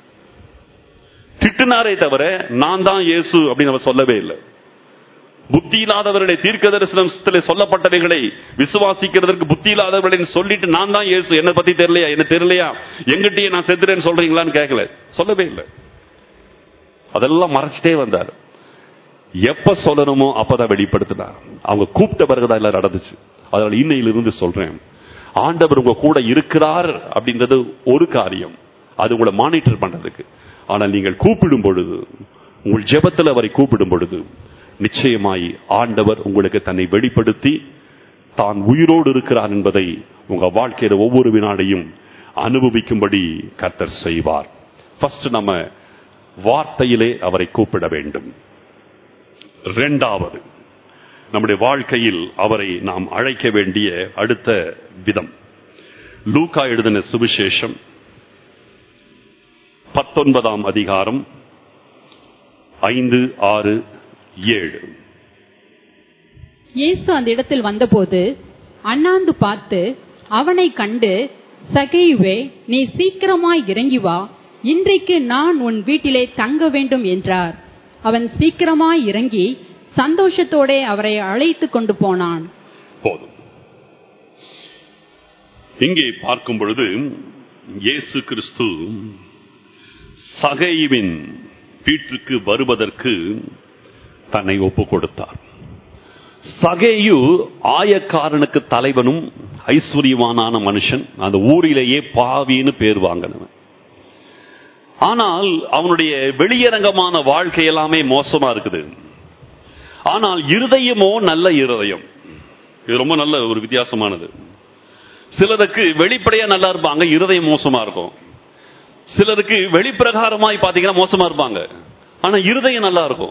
திட்டினாரே தவிர நான் தான் இயேசு அப்படின்னு அவர் சொல்லவே இல்லை புத்தி இல்லாதவர்களை தீர்க்க தரிசனத்திலே சொல்லப்பட்டவைகளை விசுவாசிக்கிறதற்கு புத்தி இல்லாதவர்களை சொல்லிட்டு நான் தான் இயேசு என்ன பத்தி தெரியலையா என்ன தெரியலையா எங்கிட்டயே நான் செத்துறேன்னு சொல்றீங்களான்னு கேட்கல சொல்லவே இல்லை அதெல்லாம் மறைச்சிட்டே வந்தார் எப்ப சொல்லணுமோ அப்பதான் வெளிப்படுத்தினார் அவங்க கூப்பிட்ட பிறகுதான் எல்லாம் நடந்துச்சு அதனால இன்னையிலிருந்து சொல்றேன் ஆண்டவர் உங்க கூட இருக்கிறார் அப்படின்றது ஒரு காரியம் அது உங்களை மானிட்டர் பண்றதுக்கு ஆனால் நீங்கள் கூப்பிடும் பொழுது உங்கள் ஜெபத்தில் அவரை கூப்பிடும் பொழுது நிச்சயமாய் ஆண்டவர் உங்களுக்கு தன்னை வெளிப்படுத்தி தான் உயிரோடு இருக்கிறார் என்பதை உங்க வாழ்க்கையில ஒவ்வொரு வினாடையும் அனுபவிக்கும்படி கர்த்தர் செய்வார் ஃபர்ஸ்ட் நம்ம வார்த்தையிலே அவரை கூப்பிட வேண்டும் இரண்டாவது நம்முடைய வாழ்க்கையில் அவரை நாம் அழைக்க வேண்டிய அடுத்த விதம் லூக்கா எழுதின சுவிசேஷம் பத்தொன்பதாம் அதிகாரம் ஐந்து ஆறு ஏழு இயேசு அந்த இடத்தில் வந்தபோது அண்ணாந்து பார்த்து அவனை கண்டு சகையுவே நீ சீக்கிரமாய் இறங்கி வா இன்றைக்கு நான் உன் வீட்டிலே தங்க வேண்டும் என்றார் அவன் சீக்கிரமாய் இறங்கி சந்தோஷத்தோடே அவரை அழைத்து கொண்டு போனான் போதும் இங்கே பார்க்கும் பொழுது இயேசு கிறிஸ்து சகைவின் வீட்டிற்கு வருவதற்கு தன்னை ஒப்பு கொடுத்தார் சகேயு ஆயக்காரனுக்கு தலைவனும் ஐஸ்வர்யவானான மனுஷன் அந்த ஊரிலேயே பாவின்னு பேர் வாங்கினவன் ஆனால் அவனுடைய வெளியரங்கமான வாழ்க்கை எல்லாமே மோசமா இருக்குது ஆனால் இருதயமோ நல்ல இருதயம் இது ரொம்ப நல்ல ஒரு வித்தியாசமானது சிலருக்கு வெளிப்படையா நல்லா இருப்பாங்க இருதயம் மோசமா இருக்கும் சிலருக்கு வெளிப்பிரகாரமாய் பாத்தீங்கன்னா மோசமா இருப்பாங்க ஆனா இருதயம் நல்லா இருக்கும்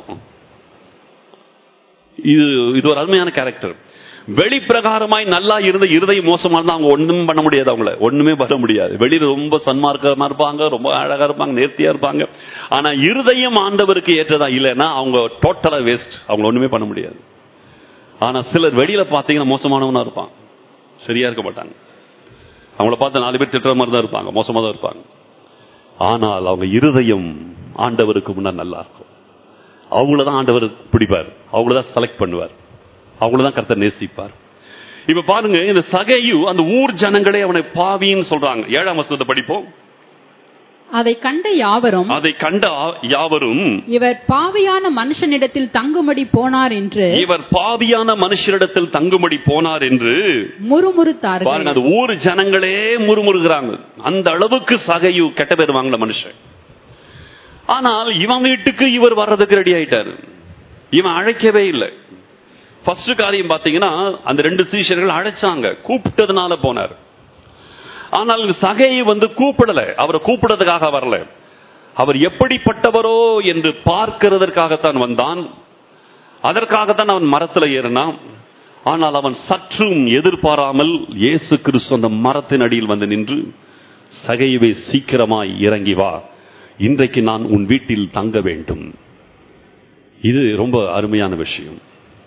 இது இது ஒரு அருமையான கேரக்டர் வெளிப்பிரகாரமாய் நல்லா இருந்த இருதயம் மோசமா இருந்தா அவங்க ஒண்ணும் பண்ண முடியாது அவங்கள ஒண்ணுமே பண்ண முடியாது வெளியில ரொம்ப சன்மார்க்கமா இருப்பாங்க ரொம்ப அழகா இருப்பாங்க நேர்த்தியா இருப்பாங்க ஆனா இருதயம் ஆண்டவருக்கு ஏற்றதா இல்லைன்னா அவங்க டோட்டலா வேஸ்ட் அவங்க ஒண்ணுமே பண்ண முடியாது ஆனா சிலர் வெளியில பாத்தீங்கன்னா மோசமானவனா இருப்பான் சரியா இருக்க மாட்டாங்க அவங்கள பார்த்து நாலு பேர் திட்டுற மாதிரி தான் இருப்பாங்க மோசமா தான் இருப்பாங்க ஆனால் அவங்க இருதயம் ஆண்டவருக்கு முன்னாடி நல்லா இருக்கும் அவங்களதான் ஆண்டவர் பிடிப்பார் அவங்களதான் செலக்ட் பண்ணுவார் அவங்களதான் கர்த்தர் நேசிப்பார் இப்ப பாருங்க இந்த சகையு அந்த ஊர் ஜனங்களே அவனை பாவின்னு சொல்றாங்க ஏழாம் வசனத்தை படிப்போம் அதை கண்ட யாவரும் அதை கண்ட ஆ- யாவரும் இவர் பாவியான மனுஷனிடத்தில் தங்கும்படி போனார் என்று இவர் பாவியான மனுஷரிடத்தில் தங்கும்படி போனார் என்று பாருங்க முறுமுறுத்தார்கள் அது ஊர் ஜனங்களே முறுமுறுகிறாங்க அந்த அளவுக்கு சகையு கெட்ட பேர் வாங்கின மனுஷன் ஆனால் இவன் வீட்டுக்கு இவர் வர்றதுக்கு ரெடி ஆயிட்டாரு இவன் அழைக்கவே இல்லை ஃபர்ஸ்ட் காரியம் பாத்தீங்கன்னா அந்த ரெண்டு சீஷர்கள் அழைச்சாங்க கூப்பிட்டதுனால போனார் ஆனால் சகையை வந்து கூப்பிடல அவரை கூப்பிடுறதுக்காக வரல அவர் எப்படிப்பட்டவரோ என்று பார்க்கிறதற்காகத்தான் வந்தான் அதற்காகத்தான் அவன் மரத்தில் ஏறினான் ஆனால் அவன் சற்றும் எதிர்பாராமல் இயேசு கிறிஸ்து அந்த மரத்தின் அடியில் வந்து நின்று சகைவை சீக்கிரமாய் இறங்கி வா இன்றைக்கு நான் உன் வீட்டில் தங்க வேண்டும் இது ரொம்ப அருமையான விஷயம்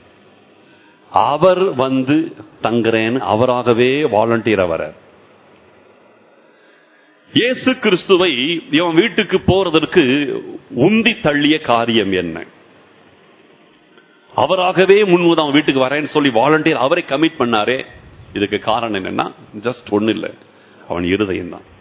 அவர் வந்து தங்குறேன் அவராகவே வாலண்டியரா வர இயேசு கிறிஸ்துவை இவன் வீட்டுக்கு போறதற்கு உந்தி தள்ளிய காரியம் என்ன அவராகவே முன்முதல் அவன் வீட்டுக்கு வரேன்னு சொல்லி வாலண்டியர் அவரை கமிட் பண்ணாரே இதுக்கு காரணம் என்னன்னா ஜஸ்ட் ஒண்ணு இல்லை அவன் இருதயம் தான்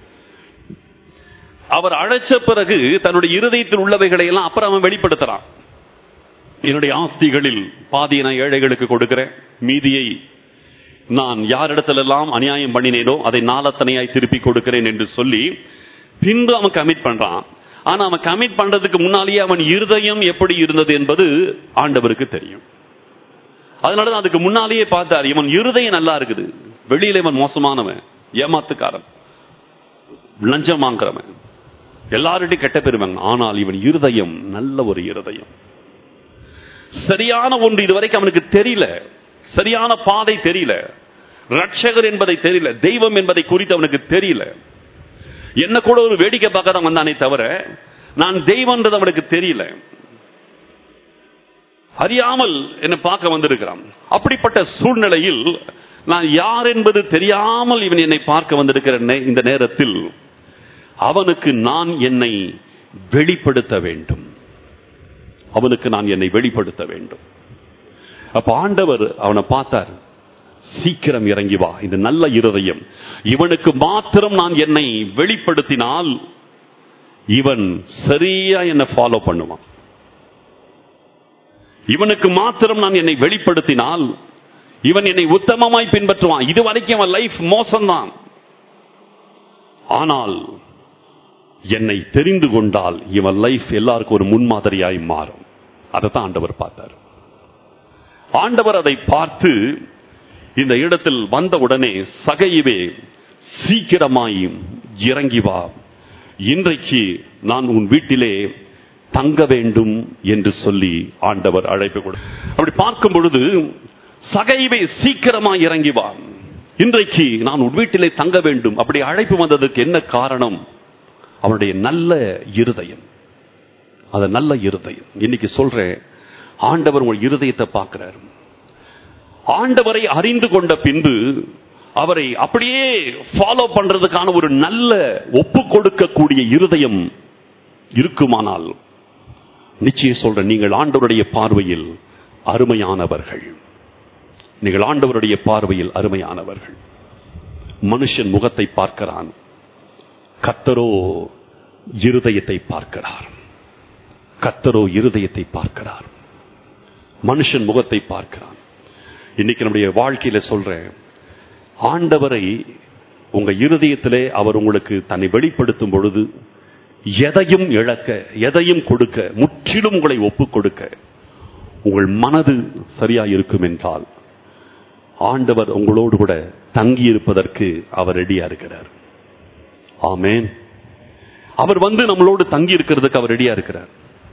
அவர் அழைச்ச பிறகு தன்னுடைய இருதயத்தில் உள்ளவைகளை எல்லாம் அப்புறம் அவன் வெளிப்படுத்துறான் என்னுடைய ஆஸ்திகளில் பாதியை நான் ஏழைகளுக்கு கொடுக்கிறேன் மீதியை நான் யாரிடத்திலெல்லாம் அநியாயம் பண்ணினேனோ அதை நாளத்தனையாய் திருப்பி கொடுக்கிறேன் என்று சொல்லி பின்பு அவன் கமிட் பண்றான் ஆனா அவன் கமிட் பண்றதுக்கு முன்னாலேயே அவன் இருதயம் எப்படி இருந்தது என்பது ஆண்டவருக்கு தெரியும் அதனாலதான் அதுக்கு முன்னாலேயே பார்த்தார் இவன் இருதயம் நல்லா இருக்குது வெளியில இவன் மோசமானவன் ஏமாத்துக்காரன் லஞ்சம் வாங்குறவன் எல்லார்ட்டையும் கெட்ட பெறுவாங்க ஆனால் இவன் இருதயம் நல்ல ஒரு இருதயம் சரியான ஒன்று இதுவரைக்கும் அவனுக்கு தெரியல சரியான பாதை தெரியல ரட்சகர் என்பதை தெரியல தெய்வம் என்பதை குறித்து அவனுக்கு தெரியல என்ன கூட ஒரு வேடிக்கை பார்க்க தான் வந்தானே தவிர நான் தெய்வம்ன்றது அவனுக்கு தெரியல அறியாமல் என்னை பார்க்க வந்திருக்கிறான் அப்படிப்பட்ட சூழ்நிலையில் நான் யார் என்பது தெரியாமல் இவன் என்னை பார்க்க வந்திருக்கிற நே- இந்த நேரத்தில் அவனுக்கு நான் என்னை வெளிப்படுத்த வேண்டும் அவனுக்கு நான் என்னை வெளிப்படுத்த வேண்டும் அப்ப ஆண்டவர் அவனை பார்த்தார் சீக்கிரம் இறங்கி வா இது நல்ல இருதயம் இவனுக்கு மாத்திரம் நான் என்னை வெளிப்படுத்தினால் இவன் சரியா என்னை ஃபாலோ பண்ணுவான் இவனுக்கு மாத்திரம் நான் என்னை வெளிப்படுத்தினால் இவன் என்னை உத்தமமாய் பின்பற்றுவான் இது வரைக்கும் அவன் லைஃப் மோசம்தான் ஆனால் என்னை தெரிந்து கொண்டால் இவன் லைஃப் எல்லாருக்கும் ஒரு முன்மாதிரியாய் மாறும் அதை தான் ஆண்டவர் பார்த்தார் ஆண்டவர் அதை பார்த்து இந்த இடத்தில் வந்த உடனே சகையுவே சீக்கிரமாய் இறங்கி வா இன்றைக்கு நான் உன் வீட்டிலே தங்க வேண்டும் என்று சொல்லி ஆண்டவர் அழைப்பு கொடு அப்படி பார்க்கும் பொழுது சகைவை சீக்கிரமாய் இறங்கி வா இன்றைக்கு நான் உன் வீட்டிலே தங்க வேண்டும் அப்படி அழைப்பு வந்ததுக்கு என்ன காரணம் அவனுடைய நல்ல இருதயம் அது நல்ல இருதயம் இன்னைக்கு சொல்றேன் ஆண்டவர் உங்கள் இருதயத்தை பார்க்கிறார் ஆண்டவரை அறிந்து கொண்ட பின்பு அவரை அப்படியே ஃபாலோ பண்றதுக்கான ஒரு நல்ல ஒப்பு கொடுக்கக்கூடிய இருதயம் இருக்குமானால் நிச்சயம் சொல்ற நீங்கள் ஆண்டவருடைய பார்வையில் அருமையானவர்கள் நீங்கள் ஆண்டவருடைய பார்வையில் அருமையானவர்கள் மனுஷன் முகத்தை பார்க்கிறான் கத்தரோ இருதயத்தை பார்க்கிறார் கத்தரோ இருதயத்தை பார்க்கிறார் மனுஷன் முகத்தை பார்க்கிறான் இன்னைக்கு நம்முடைய வாழ்க்கையில சொல்றேன் ஆண்டவரை உங்க இருதயத்திலே அவர் உங்களுக்கு தன்னை வெளிப்படுத்தும் பொழுது எதையும் இழக்க எதையும் கொடுக்க முற்றிலும் உங்களை ஒப்புக் கொடுக்க உங்கள் மனது சரியா இருக்கும் என்றால் ஆண்டவர் உங்களோடு கூட தங்கி இருப்பதற்கு அவர் ரெடியா இருக்கிறார் ஆமேன் அவர் வந்து நம்மளோடு தங்கி இருக்கிறதுக்கு அவர் ரெடியா இருக்கிறார்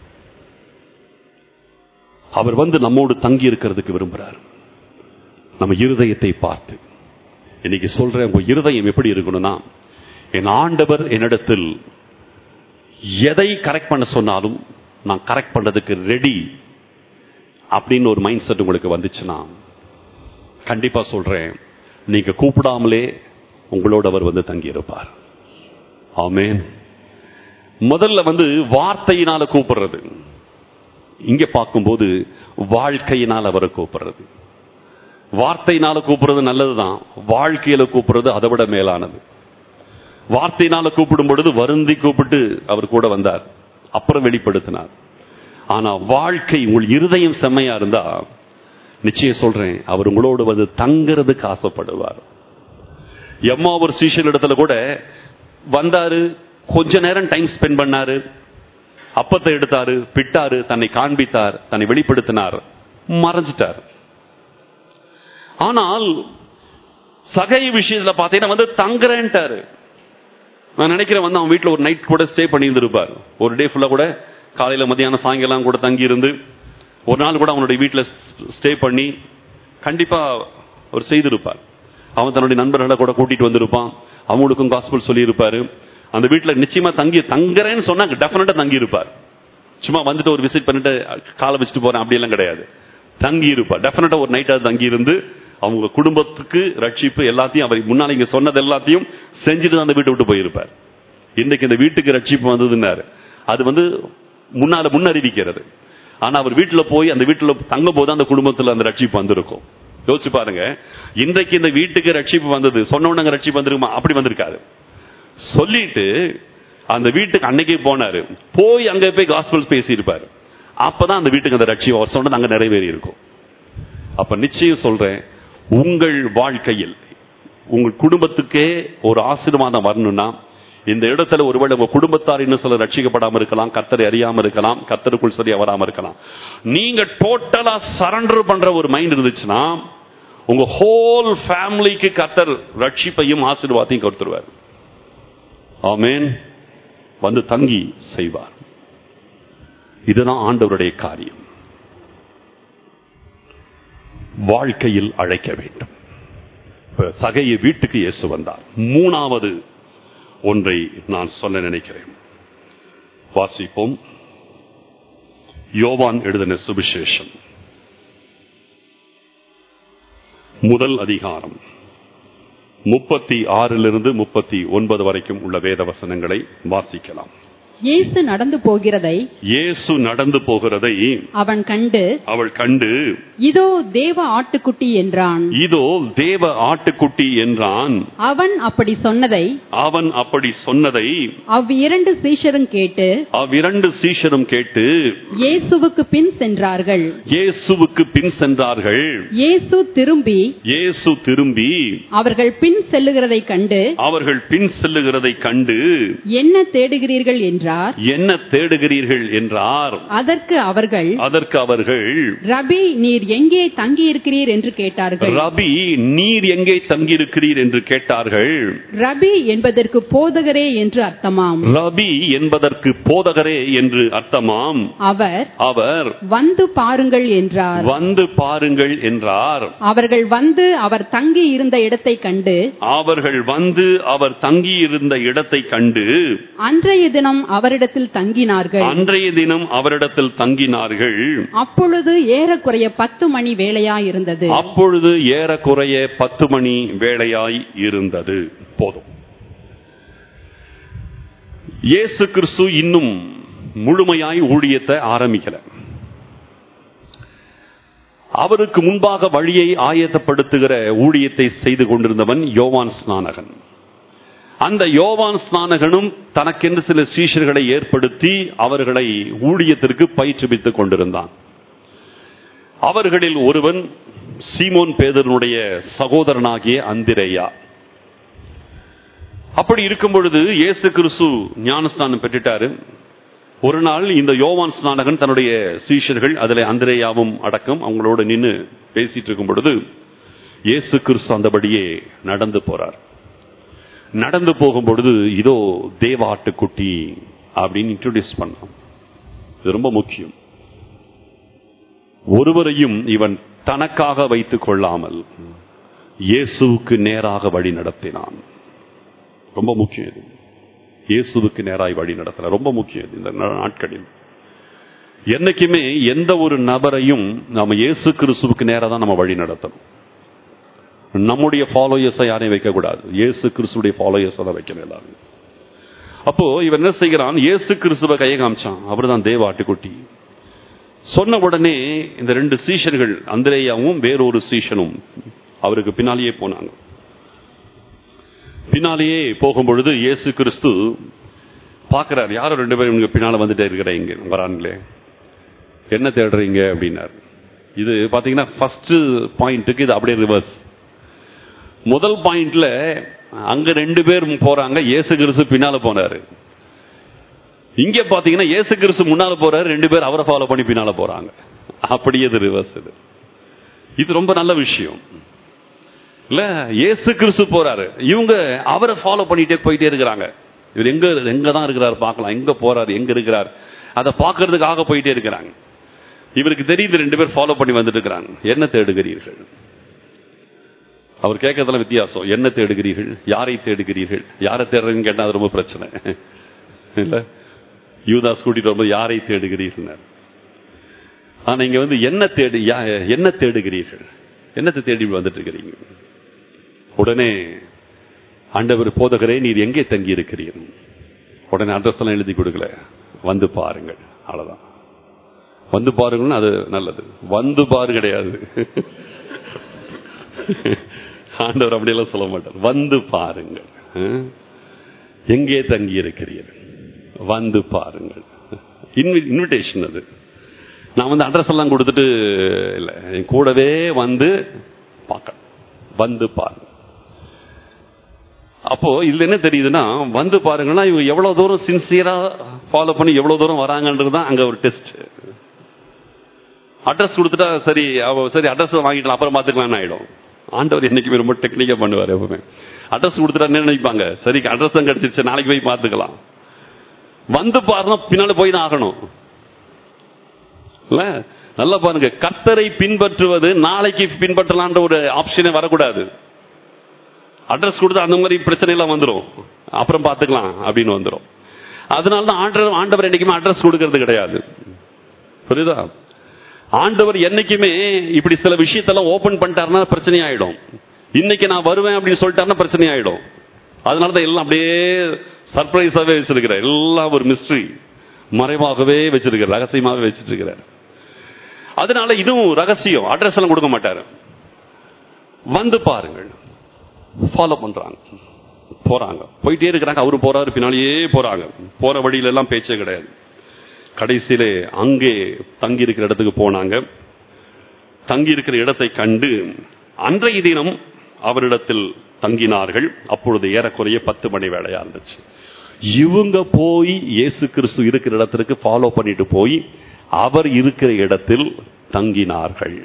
அவர் வந்து நம்மோடு தங்கி இருக்கிறதுக்கு விரும்புறார் நம்ம இருதயத்தை பார்த்து இன்னைக்கு சொல்றேன் உங்க இருதயம் எப்படி இருக்கணும்னா என் ஆண்டவர் என்னிடத்தில் எதை கரெக்ட் பண்ண சொன்னாலும் நான் கரெக்ட் பண்றதுக்கு ரெடி அப்படின்னு ஒரு மைண்ட் செட் உங்களுக்கு வந்துச்சுன்னா கண்டிப்பா சொல்றேன் நீங்க கூப்பிடாமலே உங்களோட அவர் வந்து தங்கி இருப்பார் ஆமேன் முதல்ல வந்து வார்த்தையினால கூப்பிடுறது இங்க பார்க்கும்போது வாழ்க்கையினால் அவரை கூப்பிடுறது வார்த்தையினால கூப்பிடுறது நல்லதுதான் வாழ்க்கையில கூப்பிடுறது அதை விட மேலானது வார்த்தையினால கூப்பிடும் பொழுது வருந்தி கூப்பிட்டு அவர் கூட வந்தார் அப்புறம் வெளிப்படுத்தினார் ஆனா வாழ்க்கை உங்கள் இருதயம் செம்மையா இருந்தா நிச்சயம் சொல்றேன் அவர் உங்களோடு வந்து தங்கிறதுக்கு ஆசைப்படுவார் எம்மா ஒரு சீஷன் இடத்துல கூட வந்தாரு கொஞ்ச நேரம் டைம் ஸ்பெண்ட் பண்ணாரு அப்பத்தை எடுத்தாரு பிட்டாரு தன்னை காண்பித்தார் தன்னை வெளிப்படுத்தினார் மறைஞ்சிட்டார் ஆனால் சகை விஷயத்துல பாத்தீங்கன்னா வந்து தங்குறேன்ட்டாரு நான் நினைக்கிறேன் வந்து அவன் வீட்டுல ஒரு நைட் கூட ஸ்டே பண்ணி இருந்திருப்பார் ஒரு டே ஃபுல்லா கூட காலையில மதியானம் சாயங்காலம் கூட தங்கி இருந்து ஒரு நாள் கூட அவனுடைய வீட்டுல ஸ்டே பண்ணி கண்டிப்பா ஒரு செய்திருப்பார் அவன் தன்னுடைய நண்பர்களை கூட கூட்டிட்டு வந்திருப்பான் அவங்களுக்கும் காஸ்பிள் சொல்லி இருப்பாரு அந்த வீட்டுல நிச்சயமா தங்கி தங்குறேன்னு சொன்னா டெஃபினட்டா தங்கி இருப்பார் சும்மா வந்துட்டு ஒரு விசிட் பண்ணிட்டு காலை வச்சுட்டு போறேன் அப்படி எல்லாம் கிடையாது தங்கி இருப்பார் டெஃபினட்டா ஒரு நைட்டாவது தங்கி இருந்து அவங்க குடும்பத்துக்கு ரட்சிப்பு எல்லாத்தையும் அவர் முன்னால இங்க சொன்னது எல்லாத்தையும் செஞ்சுட்டு தான் அந்த வீட்டை விட்டு போயிருப்பார் இன்னைக்கு இந்த வீட்டுக்கு ரட்சிப்பு வந்ததுன்னாரு அது வந்து முன்னால முன்னறிவிக்கிறது ஆனா அவர் வீட்டுல போய் அந்த வீட்டுல தங்கும் போது அந்த குடும்பத்துல அந்த ரட்சிப்பு வந்திருக்கும் யோசிச்சு பாருங்க இன்றைக்கு இந்த வீட்டுக்கு ரட்சிப்பு வந்தது சொன்ன உடனே ரட்சிப்பு வந்திருக்குமா அப்படி வந்திருக்காது சொல்லிட்டு அந்த வீட்டுக்கு அன்னைக்கே போனாரு போய் அங்க போய் காஸ்பல் பேசியிருப்பாரு அப்பதான் அந்த வீட்டுக்கு அந்த ரட்சியம் அவர் சொன்னது அங்க நிறைவேறி இருக்கும் அப்ப நிச்சயம் சொல்றேன் உங்கள் வாழ்க்கையில் உங்கள் குடும்பத்துக்கே ஒரு ஆசீர்வாதம் வரணும்னா இந்த இடத்துல ஒருவேளை உங்க குடும்பத்தார் இன்னும் சில ரட்சிக்கப்படாம இருக்கலாம் கத்தரை அறியாம இருக்கலாம் கத்தருக்குள் சரியா வராம இருக்கலாம் நீங்க டோட்டலா சரண்டர் பண்ற ஒரு மைண்ட் இருந்துச்சுன்னா உங்க ஹோல் ஃபேமிலிக்கு கத்தர் ரட்சிப்பையும் ஆசீர்வாதத்தையும் கொடுத்துருவார் ஆமேன் வந்து தங்கி செய்வார் இதுதான் ஆண்டவருடைய காரியம் வாழ்க்கையில் அழைக்க வேண்டும் இப்ப சகையை வீட்டுக்கு இயேசு வந்தார் மூணாவது ஒன்றை நான் சொல்ல நினைக்கிறேன் வாசிப்போம் யோவான் எழுதின சுவிசேஷம் முதல் அதிகாரம் முப்பத்தி ஆறிலிருந்து முப்பத்தி ஒன்பது வரைக்கும் உள்ள வேத வசனங்களை வாசிக்கலாம் இயேசு நடந்து போகிறதை இயேசு நடந்து போகிறதை அவன் கண்டு அவள் கண்டு இதோ தேவ ஆட்டுக்குட்டி என்றான் இதோ தேவ ஆட்டுக்குட்டி என்றான் அவன் அப்படி சொன்னதை அவன் அப்படி சொன்னதை அவ்விரண்டு சீஷரும் கேட்டு அவ்விரண்டு சீஷரும் கேட்டு இயேசுவுக்கு பின் சென்றார்கள் இயேசுவுக்கு பின் சென்றார்கள் இயேசு திரும்பி இயேசு திரும்பி அவர்கள் பின் செல்லுகிறதை கண்டு அவர்கள் பின் செல்லுகிறதை கண்டு என்ன தேடுகிறீர்கள் என்றார் என்ன தேடுகிறீர்கள் என்றார் அதற்கு அவர்கள் அதற்கு அவர்கள் ரபி நீர் எங்கே தங்கியிருக்கிறீர் என்று கேட்டார்கள் ரபி நீர் எங்கே தங்கியிருக்கிறீர் என்று கேட்டார்கள் ரபி என்பதற்கு போதகரே என்று அர்த்தமாம் ரபி என்பதற்கு போதகரே என்று அர்த்தமாம் அவர் அவர் வந்து பாருங்கள் என்றார் வந்து பாருங்கள் என்றார் அவர்கள் வந்து அவர் தங்கி இருந்த இடத்தை கண்டு அவர்கள் வந்து அவர் தங்கியிருந்த இடத்தை கண்டு அன்றைய தினம் அவரிடத்தில் தங்கினார்கள் அன்றைய தினம் அவரிடத்தில் தங்கினார்கள் அப்பொழுது ஏறக்குறைய பத்து மணி வேலையாயிருந்தது அப்பொழுது ஏறக்குறைய பத்து மணி வேளையாய் இருந்தது போதும் இயேசு கிறிஸ்து இன்னும் முழுமையாய் ஊழியத்தை ஆரம்பிக்கல அவருக்கு முன்பாக வழியை ஆயத்தப்படுத்துகிற ஊழியத்தை செய்து கொண்டிருந்தவன் யோவான் ஸ்நானகன் அந்த யோவான் ஸ்நானகனும் தனக்கென்று சில சீஷர்களை ஏற்படுத்தி அவர்களை ஊழியத்திற்கு பயிற்றுவித்துக் கொண்டிருந்தான் அவர்களில் ஒருவன் சீமோன் பேதனுடைய சகோதரனாகிய அந்திரேயா அப்படி இருக்கும் பொழுது இயேசு கிறிஸ்து ஞானஸ்தானம் பெற்றுட்டாரு ஒரு நாள் இந்த யோவான் ஸ்நானகன் தன்னுடைய சீஷர்கள் அதில் அந்திரேயாவும் அடக்கம் அவங்களோட நின்று பேசிட்டு இருக்கும் பொழுது இயேசு கிறிஸ்து அந்தபடியே நடந்து போறார் நடந்து போகும் பொழுது இதோ தேவ ஆட்டுக்குட்டி அப்படின்னு இன்ட்ரோடியூஸ் பண்ணான் இது ரொம்ப முக்கியம் ஒருவரையும் இவன் தனக்காக வைத்துக் கொள்ளாமல் இயேசுவுக்கு நேராக வழி நடத்தினான் ரொம்ப முக்கியம் இது இயேசுவுக்கு நேராய் வழி நடத்தின ரொம்ப முக்கியம் இது இந்த நாட்களில் என்னைக்குமே எந்த ஒரு நபரையும் நாம இயேசு கிறிஸ்துவுக்கு நேராக தான் நம்ம வழி நடத்தணும் நம்முடைய ஃபாலோயர்ஸை யாரையும் வைக்கக்கூடாது இயேசு கிறிஸ்துடைய ஃபாலோயர்ஸை தான் வைக்கணும் எல்லாரும் அப்போ இவன் என்ன செய்கிறான் இயேசு கிறிஸ்துவ கையை காமிச்சான் அவர் தான் தேவ ஆட்டுக்குட்டி சொன்ன உடனே இந்த ரெண்டு சீஷர்கள் அந்திரேயாவும் வேறொரு சீஷனும் அவருக்கு பின்னாலேயே போனாங்க பின்னாலேயே போகும் பொழுது இயேசு கிறிஸ்து பார்க்கிறார் யாரோ ரெண்டு பேரும் இங்க பின்னால வந்துட்டே இருக்கிறீங்க வராங்களே என்ன தேடுறீங்க அப்படின்னாரு இது பாத்தீங்கன்னா ஃபர்ஸ்ட் பாயிண்ட்டுக்கு இது அப்படியே ரிவர்ஸ் முதல் பாயிண்ட்ல அங்க ரெண்டு பேர் போறாங்க இயேசு கிறிஸ்து பின்னால போனாரு இங்க பாத்தீங்கன்னா இயேசு கிறிஸ்து முன்னால போறாரு ரெண்டு பேர் அவரை ஃபாலோ பண்ணி பின்னால போறாங்க அப்படியே இது ரிவர்ஸ் இது இது ரொம்ப நல்ல விஷயம் இல்ல இயேசு கிறிஸ்து போறாரு இவங்க அவரை ஃபாலோ பண்ணிட்டே போயிட்டே இருக்கிறாங்க இவர் எங்க எங்க தான் இருக்கிறார் பார்க்கலாம் எங்க போறாரு எங்க இருக்கிறார் அதை பார்க்கறதுக்காக போயிட்டே இருக்கிறாங்க இவருக்கு தெரியுது ரெண்டு பேர் ஃபாலோ பண்ணி வந்துட்டு இருக்கிறாங்க என்ன தேடுகிறீர்கள் அவர் கேட்கறதுல வித்தியாசம் என்ன தேடுகிறீர்கள் யாரை தேடுகிறீர்கள் யாரை தேடுறீங்கன்னு கேட்டா அது ரொம்ப பிரச்சனை இல்ல யூதாஸ் கூட்டிட்டு வரும்போது யாரை தேடுகிறீர்கள் ஆனா நீங்க வந்து என்ன தேடு யா- என்ன தேடுகிறீர்கள் என்னத்தை தேடி வந்துட்டு இருக்கிறீங்க உடனே ஆண்டவர் போதகரே நீர் எங்கே தங்கி இருக்கிறீர் உடனே அட்ரஸ் எல்லாம் எழுதி கொடுக்கல வந்து பாருங்கள் அவ்வளவுதான் வந்து பாருங்கன்னு அது நல்லது வந்து பாரு கிடையாது ஆண்டவர் அப்படியெல்லாம் சொல்ல மாட்டார் வந்து பாருங்கள் அஹ்? எங்கே தங்கி இருக்கிறீர்கள் வந்து பாருங்கள் இன்விடேஷன் அது நான் வந்து அட்ரஸ் எல்லாம் கொடுத்துட்டு இல்லை என் கூடவே வந்து பார்க்க வந்து பாருங்க அப்போ இதுல என்ன தெரியுதுன்னா வந்து பாருங்கன்னா இவங்க எவ்வளவு தூரம் சின்சியரா ஃபாலோ பண்ணி எவ்வளவு தூரம் வராங்கன்றது தான் அங்க ஒரு டெஸ்ட் அட்ரஸ் கொடுத்துட்டா சரி அவ சரி அட்ரஸ் வாங்கிடலாம் அப்புறம் பார்த்துக்கலாம்னு ஆயிடும் ஆண்டவர் என்னைக்குமே ரொம்ப டெக்னிக்கா பண்ணுவார் எப்பவுமே அட்ரஸ் கொடுத்துட்டா என்ன நினைப்பாங்க சரி அட்ரஸ் தான் கிடைச்சிருச்சு நாளைக்கு போய் பார்த்துக்கலாம் வந்து பாருன்னா பின்னால போய் தான் ஆகணும் இல்ல நல்லா பாருங்க கர்த்தரை பின்பற்றுவது நாளைக்கு பின்பற்றலான்ற ஒரு ஆப்ஷனே வரக்கூடாது அட்ரஸ் கொடுத்து அந்த மாதிரி பிரச்சனை எல்லாம் வந்துடும் அப்புறம் பார்த்துக்கலாம் அப்படின்னு வந்துடும் அதனால தான் ஆண்டவர் ஆண்டவர் என்னைக்குமே அட்ரஸ் கொடுக்கறது கிடையாது புரியுதா ஆண்டவர் என்னைக்குமே இப்படி சில விஷயத்தெல்லாம் ஓபன் பண்ணிட்டாருன்னா பிரச்சனை ஆயிடும் இன்னைக்கு நான் வருவேன் அப்படின்னு சொல்லிட்டாருன்னா பிரச்சனை ஆயிடும் அதனால தான் எல்லாம் அப்படியே சர்ப்ரைஸாவே வச்சிருக்கிறார் எல்லாம் ஒரு மிஸ்ட்ரி மறைவாகவே வச்சிருக்கிறார் ரகசியமாகவே வச்சிட்டு இருக்கிறார் அதனால இதுவும் ரகசியம் அட்ரஸ் எல்லாம் கொடுக்க மாட்டாரு வந்து பாருங்கள் ஃபாலோ பண்றாங்க போறாங்க போயிட்டே இருக்கிறாங்க அவரு போறாரு பின்னாலேயே போறாங்க போற வழியில எல்லாம் பேச்சே கிடையாது கடைசியிலே அங்கே தங்கி இருக்கிற இடத்துக்கு போனாங்க தங்கி இருக்கிற இடத்தை கண்டு அன்றைய தினம் அவரிடத்தில் தங்கினார்கள் அப்பொழுது ஏறக்குறைய பத்து மணி வேலையா இருந்துச்சு இவங்க போய் இயேசு கிறிஸ்து இருக்கிற இடத்திற்கு ஃபாலோ பண்ணிட்டு போய் அவர் இருக்கிற இடத்தில் தங்கினார்கள்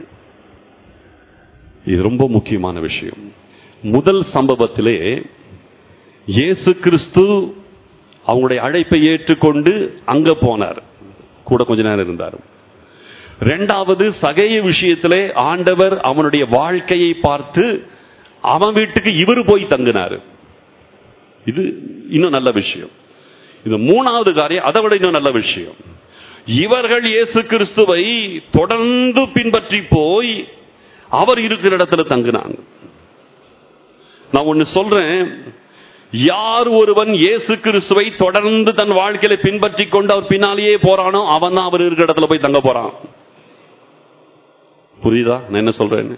இது ரொம்ப முக்கியமான விஷயம் முதல் சம்பவத்திலே இயேசு கிறிஸ்து அவங்களுடைய அழைப்பை ஏற்றுக்கொண்டு அங்க போனார் கூட கொஞ்ச நேரம் இருந்தார் ரெண்டாவது சகைய விஷயத்திலே ஆண்டவர் அவனுடைய வாழ்க்கையை பார்த்து அவன் வீட்டுக்கு இவர் போய் தங்கினார் இது இன்னும் நல்ல விஷயம் இது மூணாவது காரியம் அதை விட இன்னும் நல்ல விஷயம் இவர்கள் இயேசு கிறிஸ்துவை தொடர்ந்து பின்பற்றி போய் அவர் இருக்கிற இடத்துல தங்கினாங்க நான் ஒன்னு சொல்றேன் யார் ஒருவன் இயேசு கிறிஸ்துவை தொடர்ந்து தன் வாழ்க்கையில பின்பற்றி கொண்டு அவர் பின்னாலேயே போறானோ அவன் தான் அவர் இருக்கிற இடத்துல போய் தங்க போறான் புரியுதா நான் என்ன சொல்றேன்னு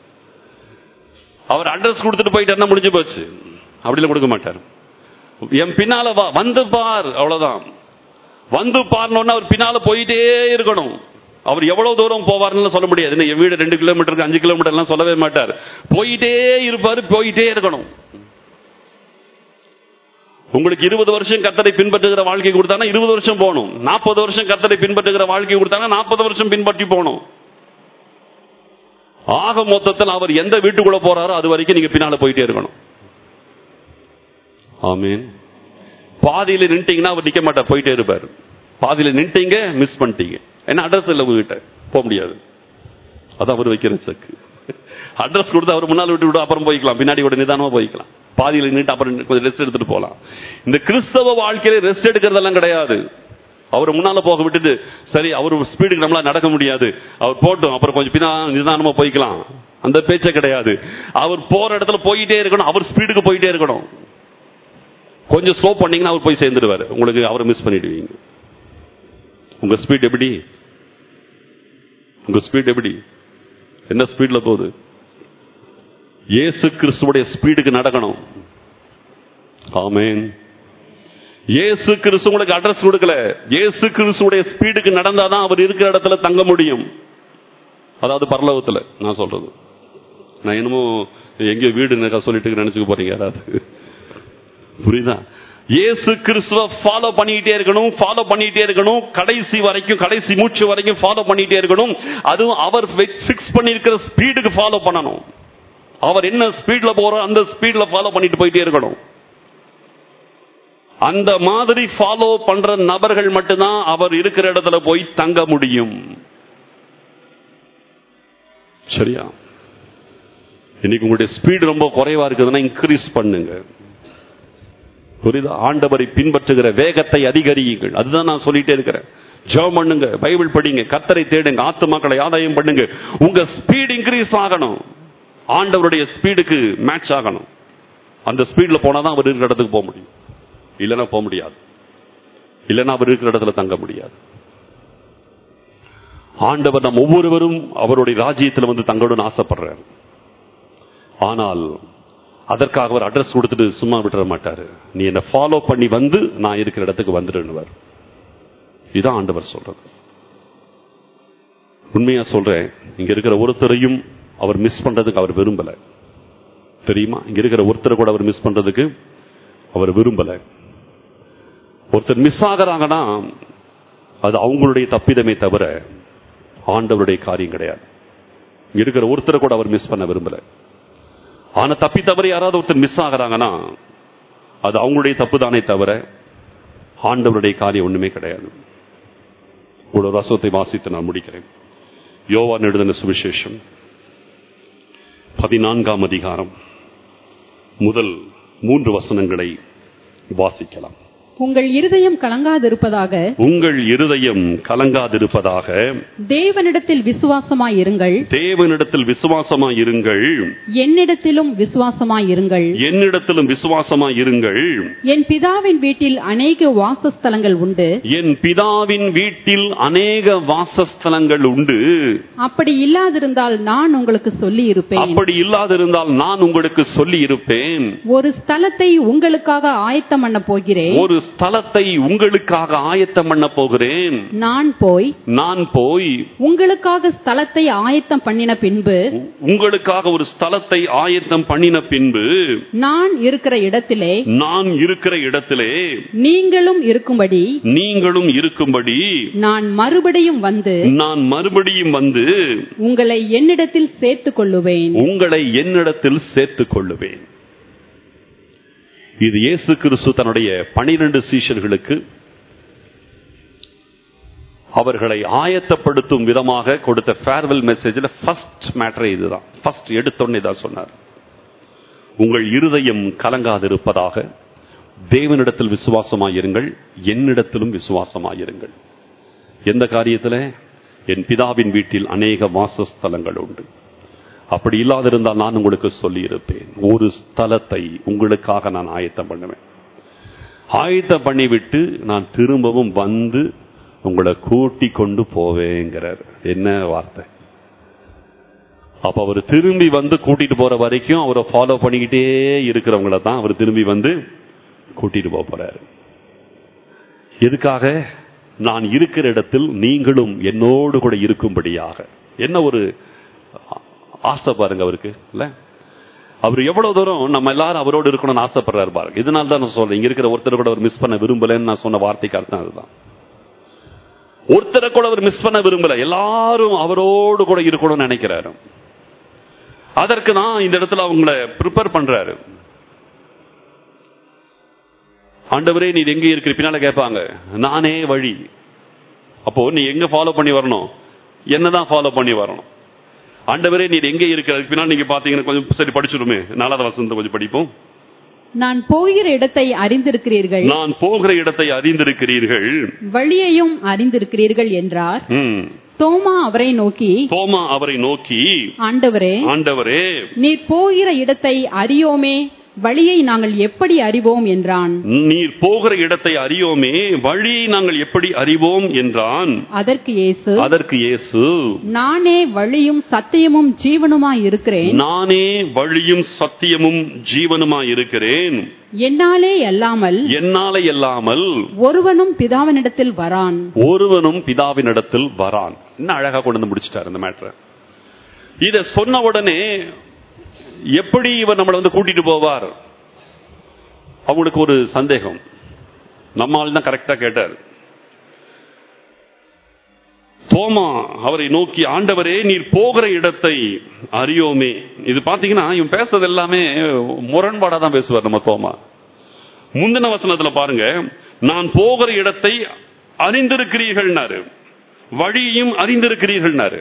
அவர் அட்ரஸ் கொடுத்துட்டு போயிட்டாருன்னா முடிஞ்சு போச்சு அப்படிலாம் கொடுக்க மாட்டார் என் பின்னால வா வந்து பார் அவ்வளவுதான் வந்து பார்னோன்னா அவர் பின்னால போயிட்டே இருக்கணும் அவர் எவ்வளவு தூரம் போவார்னு சொல்ல முடியாது என்ன, என் வீடு ரெண்டு கிலோமீட்டருக்கு அஞ்சு கிலோமீட்டர் எல்லாம் சொல்லவே மாட்டார் போயிட்டே இருப்பாரு போயிட்டே இருக்கணும் உங்களுக்கு இருபது வருஷம் கத்தரை பின்பற்றுகிற வாழ்க்கை கொடுத்தானா இருபது வருஷம் போகணும் நாற்பது வருஷம் கத்தரை பின்பற்றுகிற வாழ்க்கை கொடுத்தானா நாற்பது வருஷம் பின்பற்றி போகணும் ஆக மொத்தத்தில் அவர் எந்த வீட்டுக்குள்ள போறாரோ அது வரைக்கும் நீங்க பின்னால போயிட்டே இருக்கணும் ஆமீன் பாதியில நின்ட்டீங்கன்னா அவர் நிக்க மாட்டார் போயிட்டே இருப்பார் பாதியில நின்ட்டீங்க மிஸ் பண்ணிட்டீங்க என்ன அட்ரஸ் இல்லை உங்ககிட்ட போக முடியாது அதான் அவர் வைக்கிற செக்கு அட்ரஸ் கொடுத்து அவர் முன்னால் விட்டு விட்டு அப்புறம் போய்க்கலாம் பின்னாடி கூட நிதானமா போய்க்கலாம் பாதியில நின்று அப்புறம் கொஞ்சம் ரெஸ்ட் எடுத்துட்டு போலாம் இந்த கிறிஸ்தவ வாழ்க்கையில ரெஸ்ட் எடுக்கிறதெல்லாம் கிடையாது அவர் முன்னால போக விட்டுட்டு சரி அவர் ஸ்பீடுக்கு நம்மளால நடக்க முடியாது அவர் போட்டும் அப்புறம் கொஞ்சம் பின்னா நிதானமா போய்க்கலாம் அந்த பேச்சே கிடையாது அவர் போற இடத்துல போயிட்டே இருக்கணும் அவர் ஸ்பீடுக்கு போயிட்டே இருக்கணும் கொஞ்சம் ஸ்லோ பண்ணீங்கன்னா அவர் போய் சேர்ந்துடுவாரு உங்களுக்கு அவரை மிஸ் பண்ணிடுவீங்க உங்க ஸ்பீட் எப்படி உங்க ஸ்பீட் எப்படி என்ன ஸ்பீட்ல போகுது இயேசு கிறிஸ்துவுடைய ஸ்பீடுக்கு நடக்கணும் ஆமென் இயேசு கிறிஸ்து உங்களுக்கு அட்ரஸ் கொடுக்கல இயேசு கிறிஸ்துவுடைய ஸ்பீடுக்கு நடந்தாதான் அவர் இருக்கிற இடத்துல தங்க முடியும் அதாவது பரலோகத்துல நான் சொல்றது நான் என்னமோ எங்க வீடு சொல்லிட்டு நினைச்சுக்க போறீங்க யாராவது புரியுதா இயேசு கிறிஸ்துவ ஃபாலோ பண்ணிட்டே இருக்கணும் ஃபாலோ பண்ணிட்டே இருக்கணும் கடைசி வரைக்கும் கடைசி மூச்சு வரைக்கும் ஃபாலோ பண்ணிட்டே இருக்கணும் அதுவும் அவர் ஃபிக்ஸ் பண்ணியிருக்கிற ஸ்பீடுக்கு ஃபாலோ பண்ணணும் அவர் என்ன ஸ்பீட்ல போறார் அந்த ஸ்பீட்ல ஃபாலோ பண்ணிட்டு போயிட்டே இருக்கணும் அந்த மாதிரி ஃபாலோ பண்ற நபர்கள் மட்டும்தான் அவர் இருக்கிற இடத்துல போய் தங்க முடியும் சரியா இன்னைக்கு உங்களுடைய ஸ்பீடு ரொம்ப குறைவா இருக்குதுன்னா இன்க்ரீஸ் பண்ணுங்க புரியுதா ஆண்டவரை பின்பற்றுகிற வேகத்தை அதிகரியுங்கள் அதுதான் நான் சொல்லிட்டே இருக்கிறேன் ஜெபம் பண்ணுங்க பைபிள் படிங்க கத்தரை தேடுங்க ஆத்துமாக்களை ஆதாயம் பண்ணுங்க உங்க ஸ்பீட் இன்க்ரீஸ் ஆகணும் ஆண்டவருடைய ஸ்பீடுக்கு மேட்ச் ஆகணும் அந்த ஸ்பீட்ல போனாதான் அவர் இருக்கிற இடத்துக்கு போக முடியும் இல்லைன்னா போக முடியாது இல்லைன்னா அவர் இருக்கிற இடத்துல தங்க முடியாது ஆண்டவர் நம் ஒவ்வொருவரும் அவருடைய ராஜ்யத்தில் வந்து தங்கணும்னு ஆசைப்படுறார் ஆனால் அதற்காக அவர் அட்ரஸ் கொடுத்துட்டு சும்மா விட்டுற மாட்டாரு நீ என்ன ஃபாலோ பண்ணி வந்து நான் இருக்கிற இடத்துக்கு வந்துடுவார் இதான் ஆண்டவர் சொல்றது உண்மையா சொல்றேன் இங்க இருக்கிற ஒருத்தரையும் அவர் மிஸ் பண்றதுக்கு அவர் விரும்பல தெரியுமா இங்க இருக்கிற ஒருத்தரை கூட அவர் மிஸ் பண்றதுக்கு அவர் விரும்பல ஒருத்தர் மிஸ் ஆகிறாங்கன்னா அது அவங்களுடைய தப்பிதமே தவிர ஆண்டவருடைய காரியம் கிடையாது இங்க இருக்கிற ஒருத்தரை கூட அவர் மிஸ் பண்ண விரும்பல ஆனா தப்பி தவறி யாராவது ஒருத்தர் மிஸ் ஆகிறாங்கன்னா அது அவங்களுடைய தப்பு தானே தவிர ஆண்டவருடைய காரியம் ஒண்ணுமே கிடையாது ஒரு ரசத்தை வாசித்து நான் முடிக்கிறேன் யோவான் எழுதின சுவிசேஷம் பதினான்காம் அதிகாரம் முதல் மூன்று வசனங்களை வாசிக்கலாம் உங்கள் இருதயம் கலங்காதிருப்பதாக உங்கள் இருதயம் கலங்காதிருப்பதாக தேவனிடத்தில் விசுவாசமாயிருங்கள் தேவனிடத்தில் விசுவாசமாயிருங்கள் என்னிடத்திலும் விசுவாசமாயிருங்கள் என்னிடத்திலும் விசுவாசமாயிருங்கள் என் பிதாவின் வீட்டில் அநேக வாசஸ்தலங்கள் உண்டு என் பிதாவின் வீட்டில் அநேக வாசஸ்தலங்கள் உண்டு அப்படி இல்லாதிருந்தால் நான் உங்களுக்கு சொல்லி இருப்பேன் அப்படி இல்லாதிருந்தால் நான் உங்களுக்கு சொல்லி இருப்பேன் ஒரு ஸ்தலத்தை உங்களுக்காக ஆயத்தம் பண்ண போகிறேன் ஒரு ஸ்தலத்தை உங்களுக்காக ஆயத்தம் பண்ண போகிறேன் நான் போய் நான் போய் உங்களுக்காக ஸ்தலத்தை ஆயத்தம் பண்ணின பின்பு உ- உங்களுக்காக ஒரு ஸ்தலத்தை ஆயத்தம் பண்ணின பின்பு நான் இருக்கிற இடத்திலே நான் இருக்கிற இடத்திலே நீங்களும் இருக்கும்படி நீங்களும் இருக்கும்படி நான் மறுபடியும் வந்து நான் மறுபடியும் வந்து உங்களை என்னிடத்தில் சேர்த்துக் கொள்ளுவேன் உங்களை என்னிடத்தில் சேர்த்துக் கொள்ளுவேன் இது இயேசு கிறிஸ்து தன்னுடைய பனிரெண்டு சீஷர்களுக்கு அவர்களை ஆயத்தப்படுத்தும் விதமாக கொடுத்த ஃபேர்வெல் மெசேஜில் ஃபர்ஸ்ட் மேட்டரே இதுதான் ஃபர்ஸ்ட் எடுத்தோன்னே தான் சொன்னார் உங்கள் இருதயம் கலங்காதிருப்பதாக தேவனிடத்தில் விசுவாசமாயிருங்கள் என்னிடத்திலும் விசுவாசமாயிருங்கள் எந்த காரியத்தில் என் பிதாவின் வீட்டில் அநேக வாசஸ்தலங்கள் உண்டு அப்படி இல்லாதிருந்தால் நான் உங்களுக்கு சொல்லி இருப்பேன் ஒரு ஸ்தலத்தை உங்களுக்காக நான் ஆயத்தம் பண்ணுவேன் ஆயத்தம் பண்ணிவிட்டு நான் திரும்பவும் வந்து உங்களை கூட்டி கொண்டு போவேங்கிறார் என்ன வார்த்தை அப்ப அவர் திரும்பி வந்து கூட்டிட்டு போற வரைக்கும் அவரை ஃபாலோ பண்ணிக்கிட்டே இருக்கிறவங்கள தான் அவர் திரும்பி வந்து கூட்டிட்டு போக போறாரு எதுக்காக நான் இருக்கிற இடத்தில் நீங்களும் என்னோடு கூட இருக்கும்படியாக என்ன ஒரு ஆசை பாருங்க அவருக்கு இல்ல அவர் எவ்வளவு தூரம் நம்ம எல்லாரும் அவரோடு இருக்கணும்னு ஆசைப்படுறாரு பாருங்க இதனால தான் நான் சொல்றேன் இங்க இருக்கிற ஒருத்தர் கூட அவர் மிஸ் பண்ண விரும்பலன்னு நான் சொன்ன வார்த்தைக்கு அர்த்தம் அதுதான் ஒருத்தரை கூட அவர் மிஸ் பண்ண விரும்பல எல்லாரும் அவரோடு கூட இருக்கணும்னு நினைக்கிறாரு அதற்கு தான் இந்த இடத்துல அவங்கள ப்ரிப்பேர் பண்றாரு ஆண்டவரே நீ எங்க இருக்கிற பின்னால கேட்பாங்க நானே வழி அப்போ நீ எங்க ஃபாலோ பண்ணி வரணும் என்னதான் ஃபாலோ பண்ணி வரணும் ஆண்டவரே நீர் எங்கே இருக்கிற பின்னால் நீங்க பாத்தீங்கன்னா கொஞ்சம் சரி படிச்சிருமே நாலாவது வசனத்தை கொஞ்சம் படிப்போம் நான் போகிற இடத்தை அறிந்திருக்கிறீர்கள் நான் போகிற இடத்தை அறிந்திருக்கிறீர்கள் வழியையும் அறிந்திருக்கிறீர்கள் என்றார் ம். தோமா அவரை நோக்கி தோமா அவரை நோக்கி ஆண்டவரே ஆண்டவரே நீர் போகிற இடத்தை அறியோமே வழியை நாங்கள் எப்படி அறிவோம் என்றான் நீர் போகிற இடத்தை அறியோமே வழியை நாங்கள் எப்படி அறிவோம் என்றான் அதற்கு இயேசு அதற்கு இயேசு நானே வழியும் சத்தியமும் ஜீவனுமாய் இருக்கிறேன் நானே வழியும் சத்தியமும் ஜீவனுமாய் இருக்கிறேன் என்னாலே அல்லாமல் என்னாலே அல்லாமல் ஒருவனும் பிதாவினிடத்தில் வரான் ஒருவனும் பிதாவினிடத்தில் வரான் இன்னும் அழகா கொண்டு வந்து முடிச்சிட்டார் இந்த மேட்ரை இத சொன்ன உடனே எப்படி இவர் நம்மளை வந்து கூட்டிட்டு போவார் அவங்களுக்கு ஒரு சந்தேகம் நம்ம ஆள் தான் கரெக்டா கேட்டார் தோமா அவரை நோக்கி ஆண்டவரே நீர் போகிற இடத்தை அறியோமே இது பாத்தீங்கன்னா இவன் பேசுறது எல்லாமே முரண்பாடா தான் பேசுவார் நம்ம தோமா முந்தின வசனத்துல பாருங்க நான் போகிற இடத்தை அறிந்திருக்கிறீர்கள்னாரு வழியையும் அறிந்திருக்கிறீர்கள்னாரு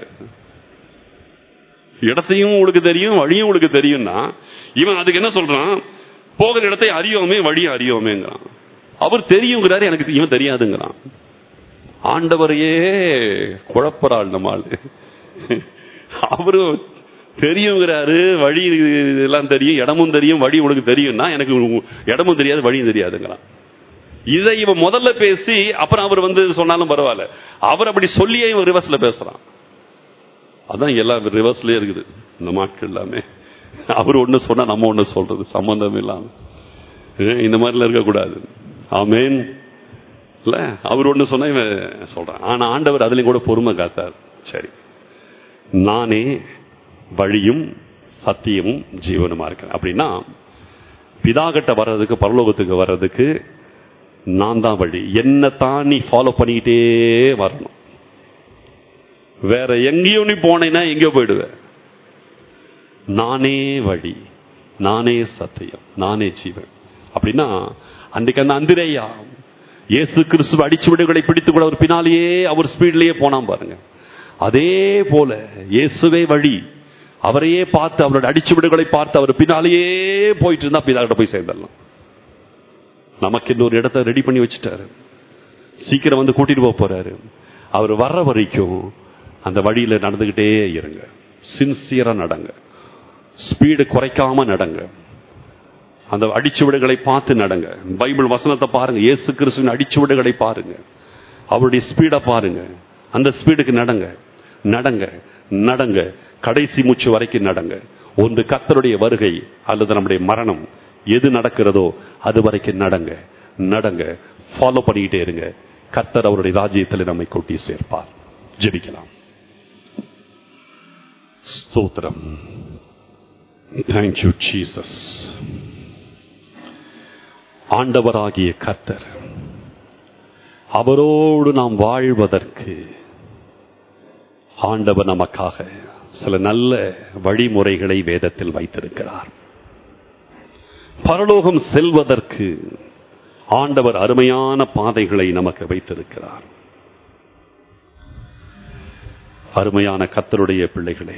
இடத்தையும் உங்களுக்கு தெரியும் வழியும் உங்களுக்கு தெரியும்னா இவன் அதுக்கு என்ன சொல்றான் போகிற இடத்தை அறியோமே வழியும் அறியோமேங்கிறான் அவர் தெரியுங்கிறாரு எனக்கு இவன் தெரியாதுங்கிறான் ஆண்டவரையே குழப்பறாள் நம்ம ஆளு அவரு தெரியுங்கிறாரு வழி எல்லாம் தெரியும் இடமும் தெரியும் வழி உனக்கு தெரியும்னா எனக்கு இடமும் தெரியாது வழியும் தெரியாதுங்கிறான் இதை இவன் முதல்ல பேசி அப்புறம் அவர் வந்து சொன்னாலும் பரவாயில்ல அவர் அப்படி சொல்லியே இவன் ரிவர்ஸ்ல பேசுறான் அதான் எல்லாம் ரிவர்ஸ்லயே இருக்குது இந்த மாட்கள் எல்லாமே அவர் ஒண்ணு சொன்னா நம்ம ஒண்ணு சொல்றது சம்பந்தம் இல்லாம ஏன் இந்த மாதிரிலாம் இருக்கக்கூடாது ஆமேன் இல்ல அவர் ஒண்ணு சொன்னா இவன் சொல்றான் ஆனா ஆண்டவர் அதுலயும் கூட பொறுமை காத்தார் சரி நானே வழியும் சத்தியமும் ஜீவனுமா இருக்கிறேன் அப்படின்னா பிதாகட்ட வர்றதுக்கு பரலோகத்துக்கு வர்றதுக்கு நான் தான் வழி என்ன தான் நீ ஃபாலோ பண்ணிக்கிட்டே வரணும் வேற எங்கேயும் நீ போனேன்னா எங்கேயோ போயிடுவேன் நானே வழி நானே சத்தியம் நானே ஜீவன் அப்படின்னா அன்றைக்கு அந்த அந்திரேயா இயேசு கிறிஸ்துவ அடிச்சு விடுகளை பிடித்து கூட அவர் பின்னாலேயே அவர் ஸ்பீட்லயே போனான் பாருங்க அதே போல இயேசுவே வழி அவரையே பார்த்து அவரோட அடிச்சு விடுகளை பார்த்து அவர் பின்னாலேயே போயிட்டு இருந்தா பிதாகிட்ட போய் சேர்ந்துடலாம் நமக்கு இன்னொரு இடத்த ரெடி பண்ணி வச்சுட்டாரு சீக்கிரம் வந்து கூட்டிட்டு போக போறாரு அவர் வர்ற வரைக்கும் அந்த வழியில நடந்துகிட்டே இருங்க சின்சியரா நடங்க ஸ்பீடு குறைக்காம நடங்க அந்த அடிச்சுவடுகளை பார்த்து நடங்க பைபிள் வசனத்தை பாருங்க இயேசு கிறிஸ்துவின் அடிச்சுவடுகளை பாருங்க அவருடைய ஸ்பீடை பாருங்க அந்த ஸ்பீடுக்கு நடங்க நடங்க நடங்க கடைசி மூச்சு வரைக்கும் நடங்க ஒன்று கத்தருடைய வருகை அல்லது நம்முடைய மரணம் எது நடக்கிறதோ அது வரைக்கும் நடங்க நடங்க ஃபாலோ பண்ணிக்கிட்டே இருங்க கர்த்தர் அவருடைய ராஜ்யத்தில் நம்மை கொட்டி சேர்ப்பார் ஜெபிக்கலாம் ஸ்தோத்திரம் தேங்க்யூ ஜீசஸ் ஆண்டவராகிய கர்த்தர் அவரோடு நாம் வாழ்வதற்கு ஆண்டவர் நமக்காக சில நல்ல வழிமுறைகளை வேதத்தில் வைத்திருக்கிறார் பரலோகம் செல்வதற்கு ஆண்டவர் அருமையான பாதைகளை நமக்கு வைத்திருக்கிறார் அருமையான கத்தருடைய பிள்ளைகளே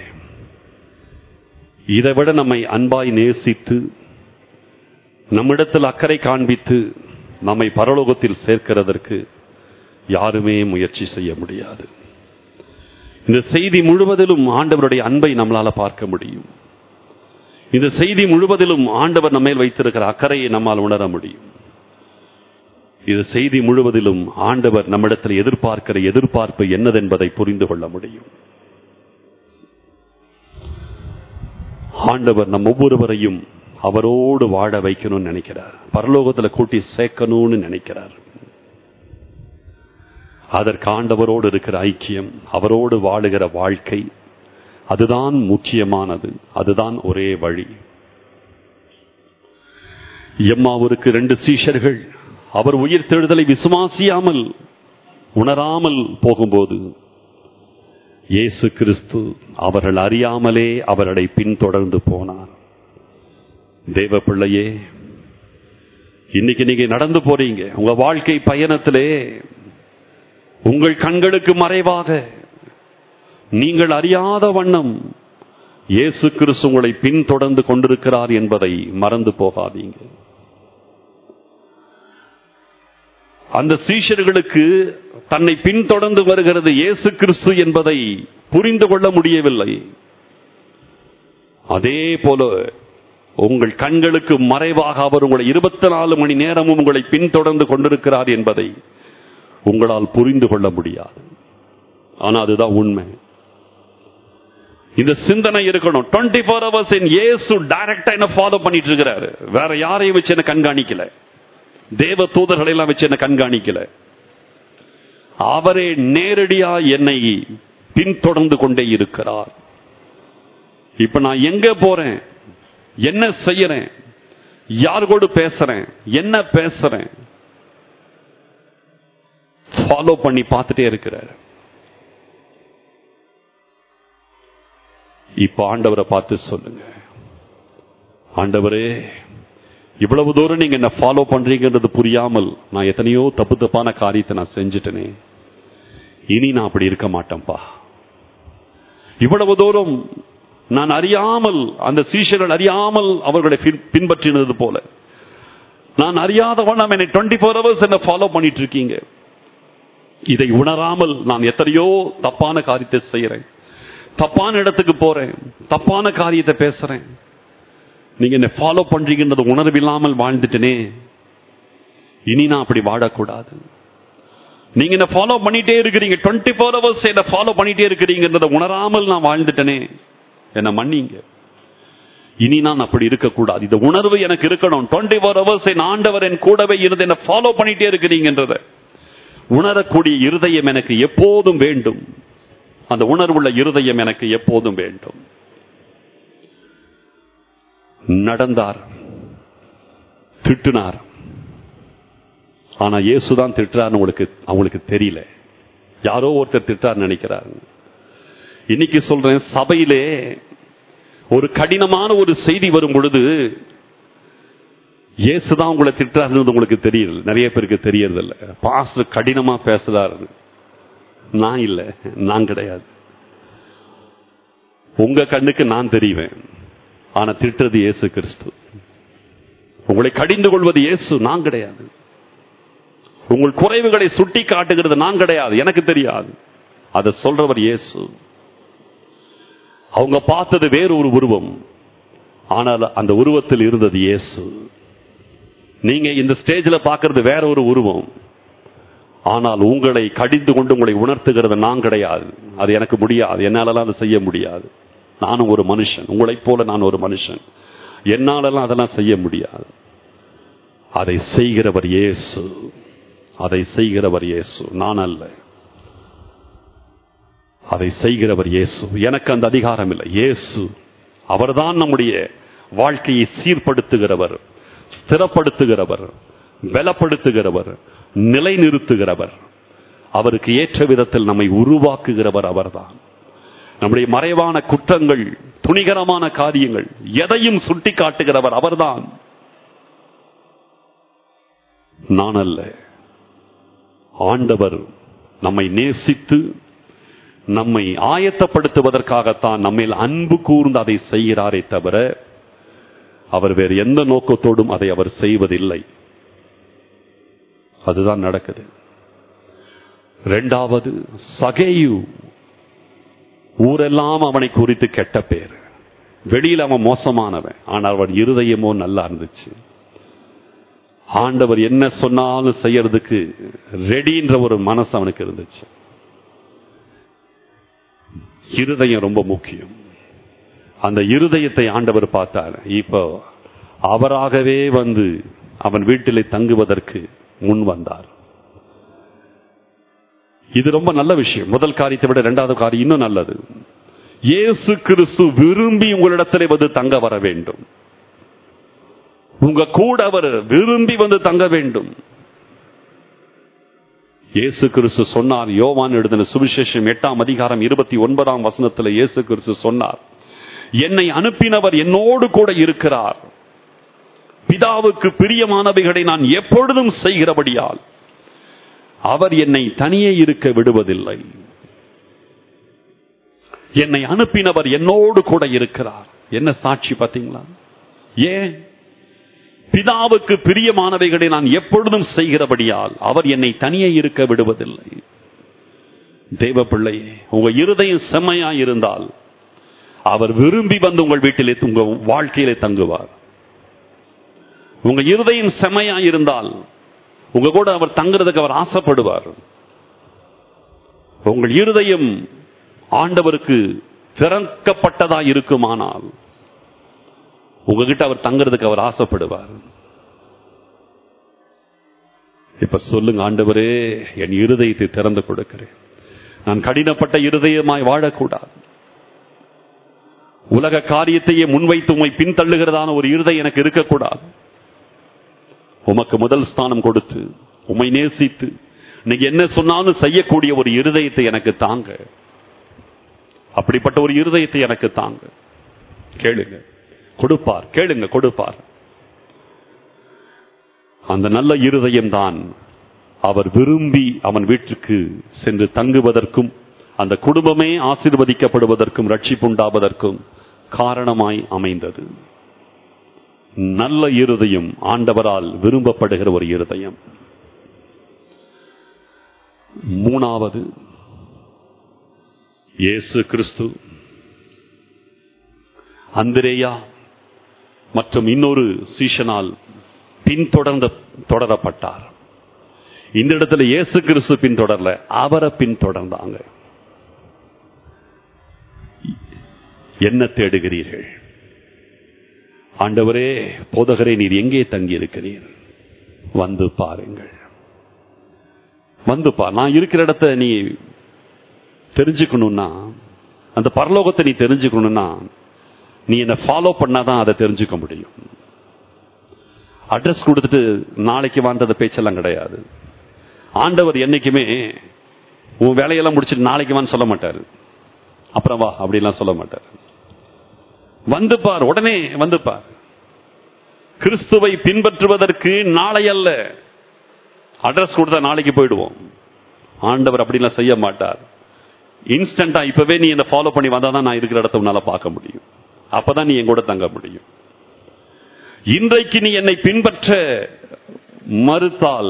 இதைவிட நம்மை அன்பாய் நேசித்து நம்மிடத்தில் அக்கறை காண்பித்து நம்மை பரலோகத்தில் சேர்க்கிறதற்கு யாருமே முயற்சி செய்ய முடியாது இந்த செய்தி முழுவதிலும் ஆண்டவருடைய அன்பை நம்மளால பார்க்க முடியும் இந்த செய்தி முழுவதிலும் ஆண்டவர் நம்மேல் வைத்திருக்கிற அக்கறையை நம்மால் உணர முடியும் இது செய்தி முழுவதிலும் ஆண்டவர் நம்மிடத்தில் எதிர்பார்க்கிற எதிர்பார்ப்பு என்னதென்பதை புரிந்து கொள்ள முடியும் ஆண்டவர் நம் ஒவ்வொருவரையும் அவரோடு வாழ வைக்கணும்னு நினைக்கிறார் பரலோகத்தில் கூட்டி சேர்க்கணும்னு நினைக்கிறார் அதற்கு ஆண்டவரோடு இருக்கிற ஐக்கியம் அவரோடு வாழுகிற வாழ்க்கை அதுதான் முக்கியமானது அதுதான் ஒரே வழி எம்மாவூருக்கு ரெண்டு சீஷர்கள் அவர் உயிர் தெழுதலை விசுவாசியாமல் உணராமல் போகும்போது இயேசு கிறிஸ்து அவர்கள் அறியாமலே அவர்களை பின்தொடர்ந்து போனார் தேவ பிள்ளையே இன்னைக்கு நீங்க நடந்து போறீங்க உங்க வாழ்க்கை பயணத்திலே உங்கள் கண்களுக்கு மறைவாக நீங்கள் அறியாத வண்ணம் இயேசு கிறிஸ்து உங்களை பின்தொடர்ந்து கொண்டிருக்கிறார் என்பதை மறந்து போகாதீங்க அந்த சீஷர்களுக்கு தன்னை பின்தொடர்ந்து வருகிறது இயேசு கிறிஸ்து என்பதை புரிந்து கொள்ள முடியவில்லை அதே போல உங்கள் கண்களுக்கு மறைவாக அவர் உங்களை இருபத்தி நாலு மணி நேரமும் உங்களை பின்தொடர்ந்து கொண்டிருக்கிறார் என்பதை உங்களால் புரிந்து கொள்ள முடியாது ஆனா அதுதான் உண்மை இந்த சிந்தனை இருக்கணும் டுவெண்ட்டி ஃபோர் ஹவர்ஸ் இன் ஏசு டைரக்டா என்ன ஃபாலோ பண்ணிட்டு இருக்கிறாரு வேற யாரையும் வச்சு என்ன கண்காணிக்கல தேவ தூதர்களை எல்லாம் வச்சு என்ன கண்காணிக்கல அவரே நேரடியா என்னை பின்தொடர்ந்து கொண்டே இருக்கிறார் இப்ப நான் எங்க போறேன் என்ன செய்யறேன் யார் கூட பேசுறேன் என்ன பேசுறேன் ஃபாலோ பண்ணி பார்த்துட்டே இருக்கிறார் இப்ப ஆண்டவரை பார்த்து சொல்லுங்க ஆண்டவரே இவ்வளவு தூரம் நீங்க என்ன ஃபாலோ பண்றீங்கன்றது புரியாமல் நான் எத்தனையோ தப்பு தப்பான காரியத்தை நான் செஞ்சுட்டேனே இனி நான் அப்படி இருக்க மாட்டேன்பா இவ்வளவு தூரம் நான் அறியாமல் அந்த சீஷர்கள் அறியாமல் அவர்களை பின்- பின்பற்றினது போல நான் அறியாதவன் என்னை டுவெண்ட்டி ஃபோர் ஹவர்ஸ் என்ன ஃபாலோ பண்ணிட்டு இருக்கீங்க இதை உணராமல் நான் எத்தனையோ தப்பான காரியத்தை செய்யறேன் தப்பான இடத்துக்கு போறேன் தப்பான காரியத்தை பேசுறேன் நீங்க என்ன ஃபாலோ பண்றீங்கன்றது உணர்வில்லாமல் வாழ்ந்துட்டேனே இனி நான் அப்படி வாழக்கூடாது நீங்க என்ன ஃபாலோ பண்ணிட்டே இருக்கிறீங்க டுவெண்ட்டி ஃபோர் ஹவர்ஸ் என்ன ஃபாலோ பண்ணிட்டே இருக்கிறீங்கன்றதை உணராமல் நான் வாழ்ந்துட்டேனே என்ன மன்னிங்க இனி நான் அப்படி இருக்கக்கூடாது இந்த உணர்வு எனக்கு இருக்கணும் டுவெண்ட்டி ஃபோர் ஹவர்ஸ் என் ஆண்டவர் என் கூடவே இருந்து என்ன ஃபாலோ பண்ணிட்டே இருக்கிறீங்கன்றத உணரக்கூடிய இருதயம் எனக்கு எப்போதும் வேண்டும் அந்த உணர்வுள்ள இருதயம் எனக்கு எப்போதும் வேண்டும் நடந்தார் திட்டினார் ஆனா இயேசுதான் திட்டுறாருன்னு உங்களுக்கு அவங்களுக்கு தெரியல யாரோ ஒருத்தர் திட்டார் நினைக்கிறார் இன்னைக்கு சொல்றேன் சபையிலே ஒரு கடினமான ஒரு செய்தி வரும் பொழுது இயேசுதான் உங்களை திட்டுறாருன்னு உங்களுக்கு தெரியல நிறைய பேருக்கு தெரியறது இல்ல பாஸ்டர் கடினமா பேசுறாரு நான் இல்ல நான் கிடையாது உங்க கண்ணுக்கு நான் தெரிவேன் ஆனா திட்டுறது இயேசு கிறிஸ்து உங்களை கடிந்து கொள்வது இயேசு நான் கிடையாது உங்கள் குறைவுகளை சுட்டி காட்டுகிறது நான் கிடையாது எனக்கு தெரியாது அதை சொல்றவர் இயேசு அவங்க பார்த்தது வேறு ஒரு உருவம் ஆனால் அந்த உருவத்தில் இருந்தது இயேசு நீங்க இந்த ஸ்டேஜில் பார்க்கிறது வேற ஒரு உருவம் ஆனால் உங்களை கடிந்து கொண்டு உங்களை உணர்த்துகிறது நான் கிடையாது அது எனக்கு முடியாது என்னாலலாம் அதை செய்ய முடியாது நானும் ஒரு மனுஷன் உங்களைப் போல நான் ஒரு மனுஷன் என்னாலெல்லாம் அதெல்லாம் செய்ய முடியாது அதை செய்கிறவர் இயேசு அதை செய்கிறவர் இயேசு நான் அல்ல அதை செய்கிறவர் இயேசு எனக்கு அந்த அதிகாரம் இல்லை இயேசு அவர்தான் நம்முடைய வாழ்க்கையை சீர்படுத்துகிறவர் ஸ்திரப்படுத்துகிறவர் பலப்படுத்துகிறவர் நிலைநிறுத்துகிறவர் அவருக்கு ஏற்ற விதத்தில் நம்மை உருவாக்குகிறவர் அவர்தான் நம்முடைய மறைவான குற்றங்கள் துணிகரமான காரியங்கள் எதையும் சுட்டி காட்டுகிறவர் அவர்தான் நான் அல்ல ஆண்டவர் நம்மை நேசித்து நம்மை ஆயத்தப்படுத்துவதற்காகத்தான் நம்மேல் அன்பு கூர்ந்து அதை செய்கிறாரே தவிர அவர் வேறு எந்த நோக்கத்தோடும் அதை அவர் செய்வதில்லை அதுதான் நடக்குது இரண்டாவது சகேயு ஊரெல்லாம் அவனை குறித்து கெட்ட பேர் வெளியில் அவன் மோசமானவன் ஆனால் அவன் இருதயமோ நல்லா இருந்துச்சு ஆண்டவர் என்ன சொன்னாலும் செய்யறதுக்கு ரெடின்ற ஒரு மனசு அவனுக்கு இருந்துச்சு இருதயம் ரொம்ப முக்கியம் அந்த இருதயத்தை ஆண்டவர் பார்த்தார் இப்போ அவராகவே வந்து அவன் வீட்டிலே தங்குவதற்கு முன் வந்தார் இது ரொம்ப நல்ல விஷயம் முதல் காரியத்தை விட இரண்டாவது காரியம் இன்னும் நல்லது இயேசு கிறிஸ்து விரும்பி உங்களிடத்திலே வந்து தங்க வர வேண்டும் உங்க கூட அவர் விரும்பி வந்து தங்க வேண்டும் இயேசு கிறிஸ்து சொன்னார் யோவான் எழுதின சுவிசேஷம் எட்டாம் அதிகாரம் இருபத்தி ஒன்பதாம் வசனத்தில் இயேசு கிறிஸ்து சொன்னார் என்னை அனுப்பினவர் என்னோடு கூட இருக்கிறார் பிதாவுக்கு பிரியமானவைகளை நான் எப்பொழுதும் செய்கிறபடியால் அவர் என்னை தனியே இருக்க விடுவதில்லை என்னை அனுப்பினவர் என்னோடு கூட இருக்கிறார் என்ன சாட்சி பார்த்தீங்களா ஏன் பிதாவுக்கு பிரியமானவைகளை நான் எப்பொழுதும் செய்கிறபடியால் அவர் என்னை தனியே இருக்க விடுவதில்லை தேவ பிள்ளையே உங்க இருதயம் செம்மையா இருந்தால் அவர் விரும்பி வந்து உங்கள் வீட்டிலே உங்க வாழ்க்கையிலே தங்குவார் உங்க இருதயம் செம்மையா இருந்தால் உங்க கூட அவர் தங்குறதுக்கு அவர் ஆசைப்படுவார் உங்கள் இருதயம் ஆண்டவருக்கு திறக்கப்பட்டதா இருக்குமானால் உங்ககிட்ட அவர் தங்குறதுக்கு அவர் ஆசைப்படுவார் இப்ப சொல்லுங்க ஆண்டவரே என் இருதயத்தை திறந்து கொடுக்கிறேன் நான் கடினப்பட்ட இருதயமாய் வாழக்கூடாது உலக காரியத்தையே முன்வைத்து உண்மை பின்தள்ளுகிறதான ஒரு இருதயம் எனக்கு இருக்கக்கூடாது உமக்கு முதல் ஸ்தானம் கொடுத்து உம்மை நேசித்து நீங்க என்ன சொன்னாலும் செய்யக்கூடிய ஒரு இருதயத்தை எனக்கு தாங்க அப்படிப்பட்ட ஒரு இருதயத்தை எனக்கு தாங்க கேளுங்க கொடுப்பார் கேளுங்க கொடுப்பார் அந்த நல்ல இருதயம் தான் அவர் விரும்பி அவன் வீட்டுக்கு சென்று தங்குவதற்கும் அந்த குடும்பமே ஆசீர்வதிக்கப்படுவதற்கும் ரட்சிப்புண்டாவதற்கும் காரணமாய் அமைந்தது நல்ல இருதயம் ஆண்டவரால் விரும்பப்படுகிற ஒரு இருதயம் மூணாவது இயேசு கிறிஸ்து அந்திரேயா மற்றும் இன்னொரு சீஷனால் பின்தொடர்ந்த தொடரப்பட்டார் இந்த இடத்துல இயேசு கிறிஸ்து பின்தொடரல அவரை பின்தொடர்ந்தாங்க என்ன தேடுகிறீர்கள் ஆண்டவரே போதகரே நீர் எங்கே தங்கி இருக்கிறீர் வந்து பாருங்கள் வந்து பார் நான் இருக்கிற இடத்த நீ தெரிஞ்சுக்கணும்னா அந்த பரலோகத்தை நீ தெரிஞ்சுக்கணும்னா நீ என்ன ஃபாலோ பண்ணாதான் அதை தெரிஞ்சுக்க முடியும் அட்ரஸ் கொடுத்துட்டு நாளைக்கு வந்தத பேச்செல்லாம் கிடையாது ஆண்டவர் என்னைக்குமே உன் வேலையெல்லாம் முடிச்சுட்டு நாளைக்கு வான்னு சொல்ல மாட்டாரு அப்புறம் வா அப்படிலாம் சொல்ல மாட்டார் வந்து பார் உடனே வந்து பார் கிறிஸ்துவை பின்பற்றுவதற்கு நாளை அல்ல அட்ரஸ் கொடுத்தா நாளைக்கு போயிடுவோம் ஆண்டவர் அப்படிலாம் செய்ய மாட்டார் இன்ஸ்டன்டா இப்பவே நீ என்ன ஃபாலோ பண்ணி வந்தாதான் நான் இருக்கிற இடத்த உன்னால பார்க்க முடியும் அப்பதான் நீ என் கூட தங்க முடியும் இன்றைக்கு நீ என்னை பின்பற்ற மறுத்தால்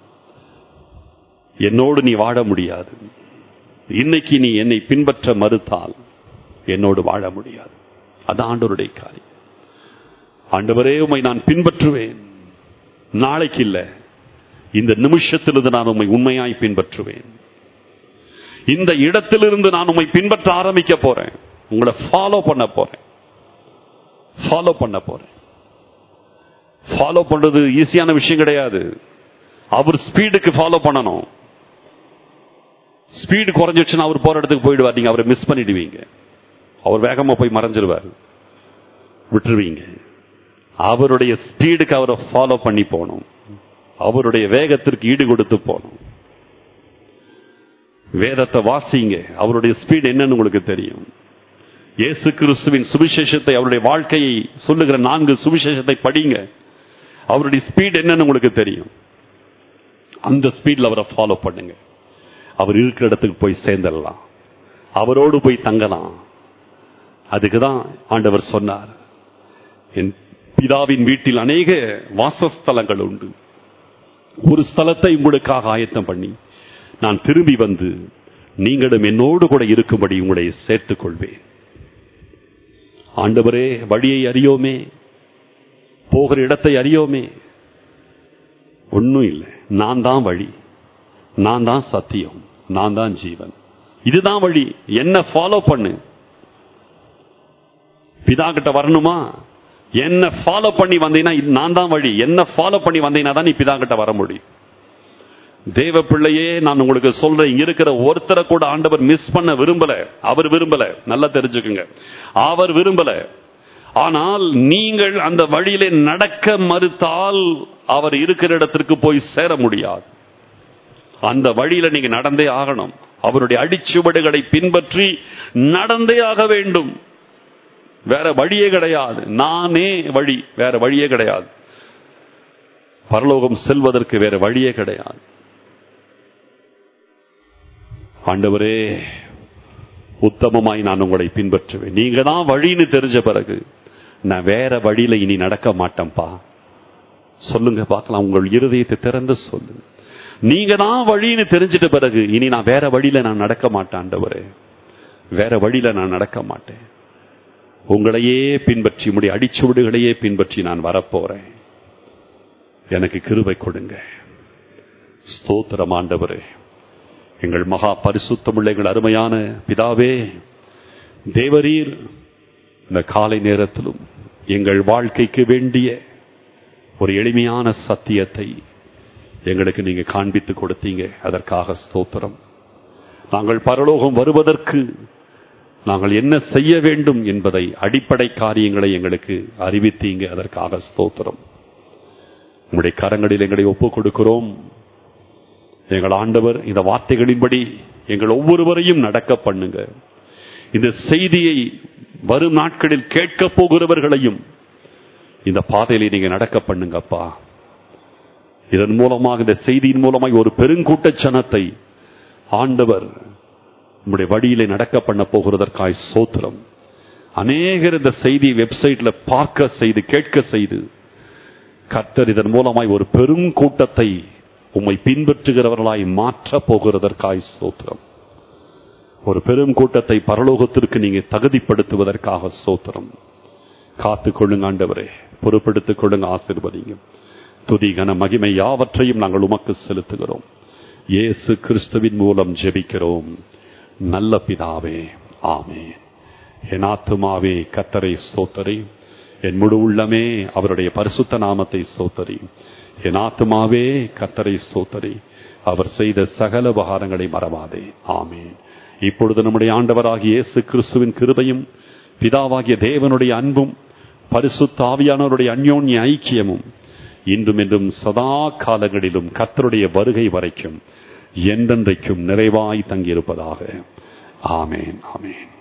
என்னோடு நீ வாழ முடியாது இன்னைக்கு நீ என்னை பின்பற்ற மறுத்தால் என்னோடு வாழ முடியாது அது ஆண்டவருடைய காரியம் ஆண்டவரே உம்மை நான் பின்பற்றுவேன் நாளைக்கு இல்ல இந்த நிமிஷத்திலிருந்து நான் உம்மை உண்மையாய் பின்பற்றுவேன் இந்த இடத்திலிருந்து நான் உம்மை பின்பற்ற ஆரம்பிக்க போறேன் உங்களை ஃபாலோ பண்ண போறேன் ஃபாலோ பண்ண போறேன் ஃபாலோ பண்றது ஈஸியான விஷயம் கிடையாது அவர் ஸ்பீடுக்கு ஃபாலோ பண்ணணும் ஸ்பீடு குறைஞ்சிச்சுன்னா அவர் போற இடத்துக்கு போயிடுவார் நீங்க அவரை மிஸ் பண்ணிடுவீங்க அவர் வேகமா போய் மறைஞ்சிருவார் விட்டுருவீங்க அவருடைய ஸ்பீடுக்கு அவரை ஃபாலோ பண்ணி போகணும் அவருடைய வேகத்திற்கு ஈடு கொடுத்து போகணும் வேதத்தை வாசிங்க அவருடைய ஸ்பீடு என்னன்னு உங்களுக்கு தெரியும் இயேசு கிறிஸ்துவின் சுவிசேஷத்தை அவருடைய வாழ்க்கையை சொல்லுகிற நான்கு சுவிசேஷத்தை படிங்க அவருடைய ஸ்பீட் என்னன்னு உங்களுக்கு தெரியும் அந்த ஸ்பீட்ல அவரை ஃபாலோ பண்ணுங்க அவர் இருக்கிற இடத்துக்கு போய் சேர்ந்துடலாம் அவரோடு போய் தங்கலாம் அதுக்கு தான் ஆண்டவர் சொன்னார் என் பிதாவின் வீட்டில் அநேக வாசஸ்தலங்கள் உண்டு ஒரு ஸ்தலத்தை உங்களுக்காக ஆயத்தம் பண்ணி நான் திரும்பி வந்து நீங்களும் என்னோடு கூட இருக்கும்படி உங்களை சேர்த்துக் கொள்வேன் ஆண்டவரே வழியை அறியோமே போகிற இடத்தை அறியோமே ஒன்னும் இல்லை நான் தான் வழி நான் தான் சத்தியம் நான் தான் ஜீவன் இதுதான் வழி என்ன ஃபாலோ பண்ணு பிதா கிட்ட வரணுமா என்ன ஃபாலோ பண்ணி வந்தீங்கன்னா இது நான் தான் வழி என்ன ஃபாலோ பண்ணி வந்தீங்கன்னா தான் நீ பிதா கிட்ட வர முடியும் தேவ பிள்ளையே நான் உங்களுக்கு சொல்றேன் இங்க இருக்கிற ஒருத்தரை கூட ஆண்டவர் மிஸ் பண்ண விரும்பல அவர் விரும்பல நல்லா தெரிஞ்சுக்குங்க அவர் விரும்பல ஆனால் நீங்கள் அந்த வழியிலே நடக்க மறுத்தால் அவர் இருக்கிற இடத்திற்கு போய் சேர முடியாது அந்த வழியில நீங்க நடந்தே ஆகணும் அவருடைய அடிச்சுவடுகளை பின்பற்றி நடந்தே ஆக வேண்டும் வேற வழியே கிடையாது நானே வழி வேற வழியே கிடையாது பரலோகம் செல்வதற்கு வேற வழியே கிடையாது ஆண்டவரே உத்தமமாய் நான் உங்களை பின்பற்றுவேன் நீங்க தான் வழின்னு தெரிஞ்ச பிறகு நான் வேற வழியில இனி நடக்க மாட்டேன்ப்பா சொல்லுங்க பார்க்கலாம் உங்கள் இருதயத்தை திறந்து சொல்லுங்க நீங்க தான் வழின்னு தெரிஞ்சிட்ட பிறகு இனி நான் வேற வழியில நான் நடக்க மாட்டேன் ஆண்டவரே வேற வழியில நான் நடக்க மாட்டேன் உங்களையே பின்பற்றி உடைய அடிச்சுவடுகளையே பின்பற்றி நான் வரப்போறேன் எனக்கு கிருபை கொடுங்க ஸ்தோத்திரம் ஆண்டவரே எங்கள் மகா பரிசுத்தமுள்ள எங்கள் அருமையான பிதாவே தேவரீர் இந்த காலை நேரத்திலும் எங்கள் வாழ்க்கைக்கு வேண்டிய ஒரு எளிமையான சத்தியத்தை எங்களுக்கு நீங்க காண்பித்து கொடுத்தீங்க அதற்காக ஸ்தோத்திரம் நாங்கள் பரலோகம் வருவதற்கு நாங்கள் என்ன செய்ய வேண்டும் என்பதை அடிப்படை காரியங்களை எங்களுக்கு அறிவித்தீங்க அதற்காக ஸ்தோத்திரம் உங்களுடைய கரங்களில் எங்களை ஒப்புக் கொடுக்கிறோம் எங்கள் ஆண்டவர் இந்த வார்த்தைகளின்படி எங்கள் ஒவ்வொருவரையும் நடக்க பண்ணுங்க இந்த செய்தியை வரும் நாட்களில் கேட்க போகிறவர்களையும் இந்த பாதையிலே நீங்க நடக்க பண்ணுங்கப்பா இதன் மூலமாக இந்த செய்தியின் மூலமாக ஒரு பெருங்கூட்ட ஜனத்தை ஆண்டவர் உம்முடைய வழியிலே நடக்க பண்ண போகிறதற்காய் சோத்திரம் அநேகர் இந்த செய்தி வெப்சைட்ல பார்க்க செய்து கேட்க செய்து கர்த்தர் இதன் மூலமாய் ஒரு பெரும் கூட்டத்தை உம்மை பின்பற்றுகிறவர்களாய் மாற்ற போகிறதற்காய் சோத்திரம் ஒரு பெரும் கூட்டத்தை பரலோகத்திற்கு நீங்க தகுதிப்படுத்துவதற்காக சோத்திரம் காத்துக் கொள்ளுங்க ஆண்டவரே பொறுப்படுத்திக் கொள்ளுங்க ஆசிர்வதிங்க துதி கன மகிமை யாவற்றையும் நாங்கள் உமக்கு செலுத்துகிறோம் இயேசு கிறிஸ்துவின் மூலம் ஜெபிக்கிறோம் நல்ல பிதாவே ஆமே என் ஆத்துமாவே கத்தரை சோத்தரி என் முழு உள்ளமே அவருடைய பரிசுத்த நாமத்தை சோத்தரி என் ஆத்துமாவே கத்தரை சோத்தரி அவர் செய்த சகல உபகாரங்களை மறவாதே ஆமேன் இப்பொழுது நம்முடைய ஆண்டவராகிய இயேசு கிறிஸ்துவின் கிருபையும் பிதாவாகிய தேவனுடைய அன்பும் பரிசுத்த ஆவியானவருடைய அந்யோன்ய ஐக்கியமும் இன்றும் என்றும் சதா காலங்களிலும் கத்தருடைய வருகை வரைக்கும் என்றென்றைக்கும் நிறைவாய் தங்கியிருப்பதாக ஆமேன் ஆமேன்